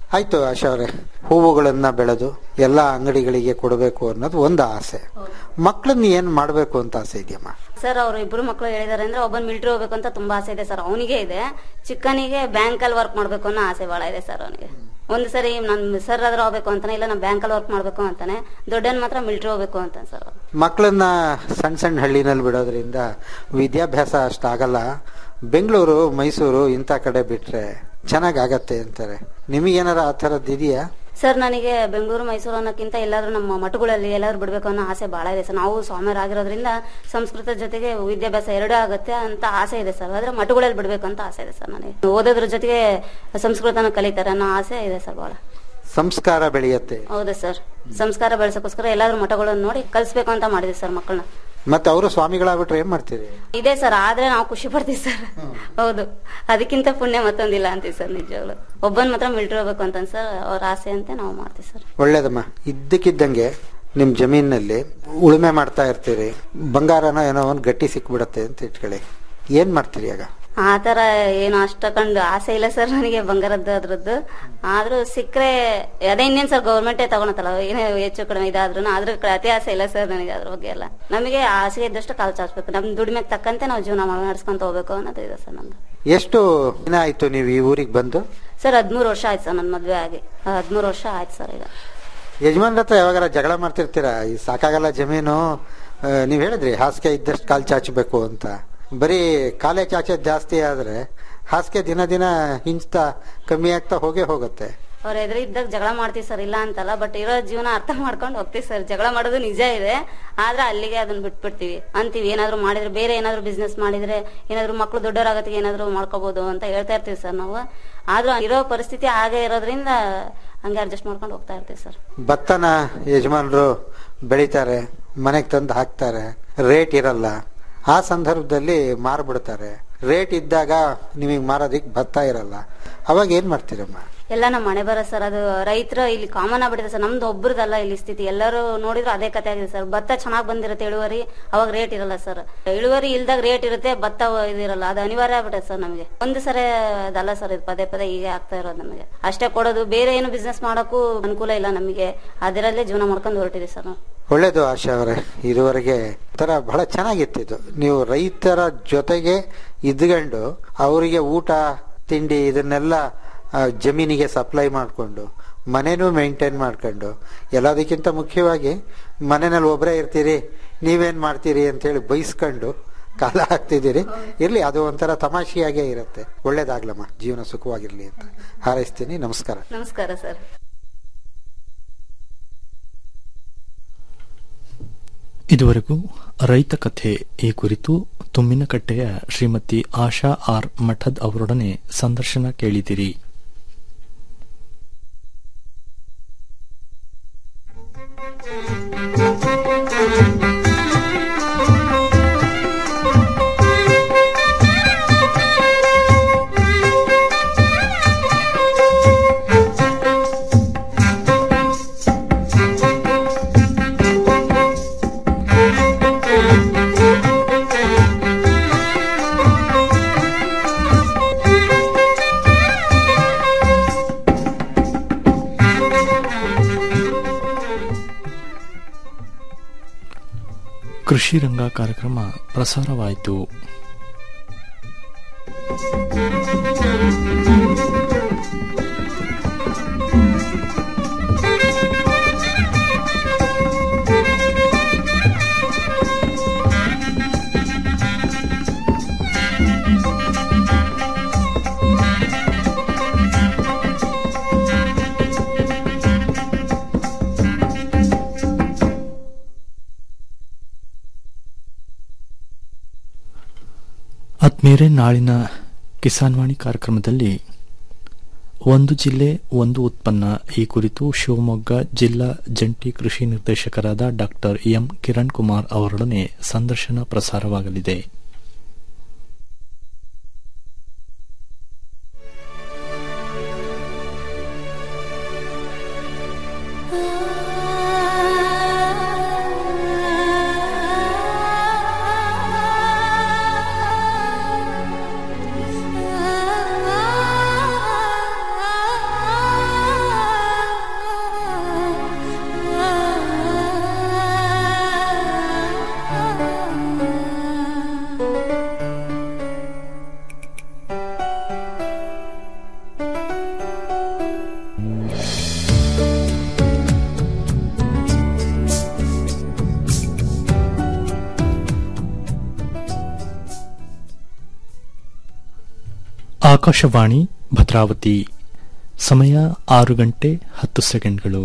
ಆಯ್ತು ಆಶಾ ಅವರೇ ಹೂವುಗಳನ್ನ ಬೆಳೆದು ಎಲ್ಲ ಅಂಗಡಿಗಳಿಗೆ ಕೊಡಬೇಕು ಅನ್ನೋದು ಒಂದು ಆಸೆ ಮಕ್ಕಳನ್ನ ಏನ್ ಮಾಡ್ಬೇಕು ಅಂತ ಆಸೆ ಇದೆಯಮ್ಮ ಸರ್ ಅವ್ರು ಇಬ್ರು ಮಕ್ಕಳು ಹೇಳಿದಾರೆ ಅಂದ್ರೆ ಒಬ್ಬನ್ ಮಿಲಿಟರಿ ಹೋಗ್ಬೇಕು ಅಂತ ತುಂಬಾ ಆಸೆ ಇದೆ ಸರ್ ಅವನಿಗೆ ಇದೆ ಚಿಕ್ಕನಿಗೆ ಬ್ಯಾಂಕ್ ಅಲ್ಲಿ ವರ್ಕ್ ಮಾಡ್ಬೇಕು ಅನ್ನೋ ಆಸೆ ಬಹಳ ಇದೆ ಸರ್ ಅವನಿಗೆ ಒಂದ್ ಸರಿ ನನ್ ಸರ್ ಆದ್ರೂ ಹೋಗ್ಬೇಕು ಅಂತಾನೆ ಇಲ್ಲ ನಾನು ಬ್ಯಾಂಕ್ ಅಲ್ಲಿ ವರ್ಕ್ ಮಾಡ್ಬೇಕು ಅಂತಾನೆ ದೊಡ್ಡನ್ ಮಾತ್ರ ಮಿಲಿಟರಿ ಹೋಗ್ಬೇಕು ಅಂತ ಸರ್ ಅವ್ರು. ಮಕ್ಕಳನ್ನ ಸಣ್ಣ ಸಣ್ಣ ಹಳ್ಳಿನಲ್ಲಿ ಬಿಡೋದ್ರಿಂದ ವಿದ್ಯಾಭ್ಯಾಸ ಅಷ್ಟಾಗಲ್ಲ ಬೆಂಗಳೂರು ಮೈಸೂರು ಇಂಥ ಕಡೆ ಬಿಟ್ರೆ ಚೆನ್ನಾಗಾಗತ್ತೆ ಅಂತಾರೆ ನಿಮಗೇನಾರ ಆ ಥರದ್ದು ಇದೆಯಾ ಸರ್ ನನಗೆ ಬೆಂಗಳೂರು ಮೈಸೂರು ಅನ್ನೋಕ್ಕಿಂತ ಎಲ್ಲಾದ್ರೂ ನಮ್ಮ ಮಠಗಳಲ್ಲಿ ಎಲ್ಲಾದ್ರೂ ಬಿಡ್ಬೇಕು ಅನ್ನೋ ಆಸೆ ಬಹಳ ಇದೆ ಸರ್ ನಾವು ಸ್ವಾಮಿಯರಾಗಿರೋದ್ರಿಂದ ಸಂಸ್ಕೃತ ಜೊತೆಗೆ ವಿದ್ಯಾಭ್ಯಾಸ ಎರಡೂ ಆಗುತ್ತೆ ಅಂತ ಆಸೆ ಇದೆ ಸರ್ ಆದ್ರೆ ಮಠಗಳಲ್ಲಿ ಬಿಡ್ಬೇಕು ಅಂತ ಆಸೆ ಇದೆ ಸರ್ ನನಗೆ ಓದೋದ್ರ ಜೊತೆಗೆ ಸಂಸ್ಕೃತನ ಕಲಿತಾರೆ ಅನ್ನೋ ಆಸೆ ಇದೆ ಸರ್ ಬಹಳ ಸಂಸ್ಕಾರ ಬೆಳೆಯತ್ತೆ ಹೌದು ಸರ್ ಸಂಸ್ಕಾರ ಬೆಳೆಸೋಕ್ಕೋಸ್ಕರ ಎಲ್ಲಾದ್ರೂ ಮಠಗಳನ್ನು ನೋಡಿ ಕಲಿಸ್ಬೇಕು ಅಂತ ಮಾಡಿದೆ ಸರ್ ಮಕ್ಕಳನ್ನ ಮತ್ತೆ ಅವರು ಸ್ವಾಮಿಗಳಾಗ್ಬಿಟ್ರೆ ಏನ್ ಮಾಡ್ತೀರಿ ಇದೆ ಸರ್ ಆದ್ರೆ ನಾವು ಖುಷಿ ಪಡ್ತೀವಿ ಸರ್ ಹೌದು ಅದಕ್ಕಿಂತ ಪುಣ್ಯ ಮತ್ತೊಂದಿಲ್ಲ ಅಂತೀವಿ ಸರ್ ನಿಜವಾಗ್ಲು ಒಬ್ಬನ್ ಮಾತ್ರ ಮಿಲ್ಟ್ರಿ ಹೋಗ್ಬೇಕು ಅಂತ ಸರ್ ಅವ್ರ ಆಸೆ ಅಂತ ನಾವು ಮಾಡ್ತೀವಿ ಸರ್ ಒಳ್ಳೇದಮ್ಮ ಇದ್ದಕ್ಕಿದ್ದಂಗೆ ನಿಮ್ ಜಮೀನಲ್ಲಿ ಉಳುಮೆ ಮಾಡ್ತಾ ಇರ್ತೀರಿ ಬಂಗಾರನೋ ಏನೋ ಒಂದು ಗಟ್ಟಿ ಸಿಕ್ಬಿಡತ್ತೆ ಅಂತ ಇಟ್ಕೊಳ್ಳಿ ಏನ್ ಮಾಡ್ತೀರಿ ಆಗ ಆ ತರ ಏನು ಅಷ್ಟಕೊಂಡು ಆಸೆ ಇಲ್ಲ ಸರ್ ನನಗೆ ಬಂಗಾರದ್ದು ಅದ್ರದ್ದು ಆದ್ರೂ ಸಿಕ್ಕರೆ ಅದೇ ಇನ್ನೇನ್ ಸರ್ ಗೌರ್ಮೆಂಟೇ ತಗೊಳತ್ತಲ್ಲ ಏನೇ ಹೆಚ್ಚು ಕಡಿಮೆ ಇದಾದ್ರೂ ಅದ್ರ ಕಡೆ ಅತಿ ಆಸೆ ಇಲ್ಲ ಸರ್ ನನಗೆ ಅದ್ರ ಬಗ್ಗೆ ಎಲ್ಲ ನಮಗೆ ಆಸೆ ಇದ್ದಷ್ಟು ಕಾಲು ಚಾಚ್ಬೇಕು ನಮ್ ದುಡಿಮೆಗೆ ತಕ್ಕಂತೆ ನಾವು ಜೀವನ ಮಾಡ್- ನಡ್ಸ್ಕೊಂತ ಹೋಗ್ಬೇಕು ಅನ್ನೋದು ಇದೆ ಸರ್ ನಮ್ದು ಎಷ್ಟು ದಿನ ಆಯ್ತು ನೀವು ಈ ಊರಿಗೆ ಬಂದು ಸರ್ ಹದ್ಮೂರು ವರ್ಷ ಆಯ್ತು ಸರ್ ನನ್ನ ಮದ್ವೆ ಆಗಿ ಹದ್ಮೂರು ವರ್ಷ ಆಯ್ತು ಸರ್ ಈಗ ಯಜಮಾನ್ರ ಹತ್ರ ಯಾವಾಗಾರ ಜಗಳ ಮಾಡ್ತಿರ್ತೀರಾ ಈ ಸಾಕಾಗಲ್ಲ ಜಮೀನು ಆ, ನೀವ್ ಹೇಳಿದ್ರಿ ಹಾಸಿಗೆ ಇದ್ದಷ್ಟು ಕಾಲ್ ಚಾಚಬೇಕು ಅಂತ ಬರೀ ಕಾಲೇ ಚಾಚೋದ್ ಜಾಸ್ತಿ ಆದ್ರೆ ಹಾಸಿಗೆ ದಿನ ದಿನ ಹಿಂಚ್ತಾ ಕಮ್ಮಿ ಆಗ್ತಾ ಹೋಗೇ ಹೋಗುತ್ತೆ ಅವ್ರ ಎದುರು ಇದ್ದಾಗ ಜಗಳ ಮಾಡ್ತೀವಿ ಸರ್ ಇಲ್ಲ ಅಂತಲ್ಲ ಬಟ್ ಇರೋ ಜೀವನ ಅರ್ಥ ಮಾಡ್ಕೊಂಡು ಹೋಗ್ತೀವಿ ಸರ್ ಜಗಳ ಮಾಡೋದು ನಿಜ ಇದೆ ಆದ್ರೆ ಅಲ್ಲಿಗೆ ಅದನ್ನ ಬಿಟ್ಬಿಡ್ತೀವಿ ಅಂತೀವಿ ಏನಾದ್ರು ಮಾಡಿದ್ರೆ ಬೇರೆ ಏನಾದ್ರು ಬಿಸ್ನೆಸ್ ಮಾಡಿದ್ರೆ ಏನಾದ್ರು ಮಕ್ಳು ದೊಡ್ಡವರಾಗತ್ತಿಗೆ ಏನಾದ್ರು ಮಾಡ್ಕೋಬಹುದು ಅಂತ ಹೇಳ್ತಾ ಇರ್ತೀವಿ ಸರ್ ನಾವು ಆದ್ರೂ ಇರೋ ಪರಿಸ್ಥಿತಿ ಹಾಗೆ ಇರೋದ್ರಿಂದ ಹಂಗೆ ಅಡ್ಜಸ್ಟ್ ಮಾಡ್ಕೊಂಡು ಹೋಗ್ತಾ ಇರ್ತೀವಿ ಸರ್ ಭತ್ತನ ಯಜಮಾನ್ರು ಬೆಳಿತಾರೆ ಮನೆಗೆ ತಂದು ಹಾಕ್ತಾರೆ ರೇಟ್ ಇರಲ್ಲ ಆ ಸಂದರ್ಭದಲ್ಲಿ ಮಾರ್ಬಿಡ್ತಾರೆ ರೇಟ್ ಇದ್ದಾಗ ನಿಮಗೆ ಮಾರೋದಿಕ್ ಭತ್ತ ಇರಲ್ಲ ಅವಾಗ ಏನ್ ಮಾಡ್ತೀರಮ್ಮ ಎಲ್ಲ ನಮ್ಮ ಮನೆ ಬರೋ ಸರ್ ಅದು ರೈತರು ಇಲ್ಲಿ ಕಾಮನ್ ಆಗ್ಬಿಟ್ಟಿದೆ ಸರ್ ನಮ್ದು ಒಬ್ರದಲ್ಲ ಇಲ್ಲಿ ಸ್ಥಿತಿ ಎಲ್ಲರೂ ನೋಡಿದ್ರು ಅದೇ ಕತೆ ಆಗಿದೆ ಸರ್ ಭತ್ತ ಚೆನ್ನಾಗ್ ಬಂದಿರುತ್ತೆ ಇಳುವರಿ ಅವಾಗ ರೇಟ್ ಇರಲ್ಲ ಸರ್ ಇಳುವರಿ ಇಲ್ದಾಗ ರೇಟ್ ಇರುತ್ತೆ ಭತ್ತ ಇದಿರಲ್ಲ ಅದು ಅನಿವಾರ್ಯ ಆಗ್ಬಿಟ್ಟೆ ಸರ್ ನಮಗೆ ಒಂದು ಸರಿ ಅದಲ್ಲ ಸರ್ ಇದು ಪದೇ ಪದೇ ಹೀಗೆ ಆಗ್ತಾ ಇರೋದು ನಮಗೆ ಅಷ್ಟೇ ಕೊಡೋದು ಬೇರೆ ಏನು ಬಿಸ್ನೆಸ್ ಮಾಡೋಕ್ಕೂ ಅನುಕೂಲ ಇಲ್ಲ ನಮಗೆ ಅದರಲ್ಲೇ ಜೀವನ ಮಾಡ್ಕೊಂಡು ಹೊರಟಿದೆ ಸರ್ ನಾವು ಒಳ್ಳೇದು ಆಶಾ ಅವರೇ ಇದುವರೆಗೆ ತರ ಬಹಳ ಚೆನ್ನಾಗಿತ್ತು ಇದು ನೀವು ರೈತರ ಜೊತೆಗೆ ಇದ್ಕೊಂಡು ಅವರಿಗೆ ಊಟ ತಿಂಡಿ ಇದನ್ನೆಲ್ಲ ಆ, ಜಮೀನಿಗೆ ಸಪ್ಲೈ ಮಾಡಿಕೊಂಡು ಮನೆನೂ ಮೇಂಟೈನ್ ಮಾಡ್ಕೊಂಡು ಎಲ್ಲದಕ್ಕಿಂತ ಮುಖ್ಯವಾಗಿ ಮನೆಯಲ್ಲಿ ಒಬ್ಬರೇ ಇರ್ತೀರಿ ನೀವೇನ್ ಮಾಡ್ತೀರಿ ಅಂತೇಳಿ ಬೈಸ್ಕೊಂಡು ಕಾಲ ಹಾಕ್ತಿದ್ದೀರಿ ಇರ್ಲಿ ಅದು ಒಂಥರ ತಮಾಷೆಯಾಗೇ ಇರುತ್ತೆ ಒಳ್ಳೇದಾಗ್ಲಮ್ಮ ಜೀವನ ಸುಖವಾಗಿರ್ಲಿ ಅಂತ ಹಾರೈಸ್ತೀನಿ ನಮಸ್ಕಾರ ನಮಸ್ಕಾರ ಸರ್ ಇದುವರೆಗೂ ರೈತ ಕಥೆ ಈ ಕುರಿತು ತುಮ್ಮಿನಕಟ್ಟೆಯ ಶ್ರೀಮತಿ ಆಶಾ ಆರ್ ಮಠದ್ ಅವರೊಡನೆ ಸಂದರ್ಶನ ಕೇಳಿದಿರಿ ಕೃಷಿ ರಂಗ ಕಾರ್ಯಕ್ರಮ ಪ್ರಸಾರವಾಯಿತು ಆತ್ಮೀಯರೇ ನಾಳಿನ ಕಿಸಾನ್ವಾಣಿ ಕಾರ್ಯಕ್ರಮದಲ್ಲಿ ಒಂದು ಜಿಲ್ಲೆ ಒಂದು ಉತ್ಪನ್ನ ಈ ಕುರಿತು ಶಿವಮೊಗ್ಗ ಜಿಲ್ಲಾ ಜಂಟಿ ಕೃಷಿ ನಿರ್ದೇಶಕರಾದ ಡಾಕ್ಟರ್ ಎಂ ಕಿರಣ್ ಕುಮಾರ್ ಅವರೊಡನೆ ಸಂದರ್ಶನ ಪ್ರಸಾರವಾಗಲಿದೆ ಆ ಆಕಾಶವಾಣಿ ಭದ್ರಾವತಿ ಸಮಯ ಆರು ಗಂಟೆ ಹತ್ತು ಸೆಕೆಂಡ್ಗಳು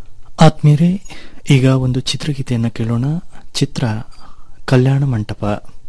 ಆತ್ಮೀಯರೇ ಈಗ ಒಂದು ಚಿತ್ರಗೀತೆಯನ್ನು ಕೇಳೋಣ ಚಿತ್ರ ಕಲ್ಯಾಣ ಮಂಟಪ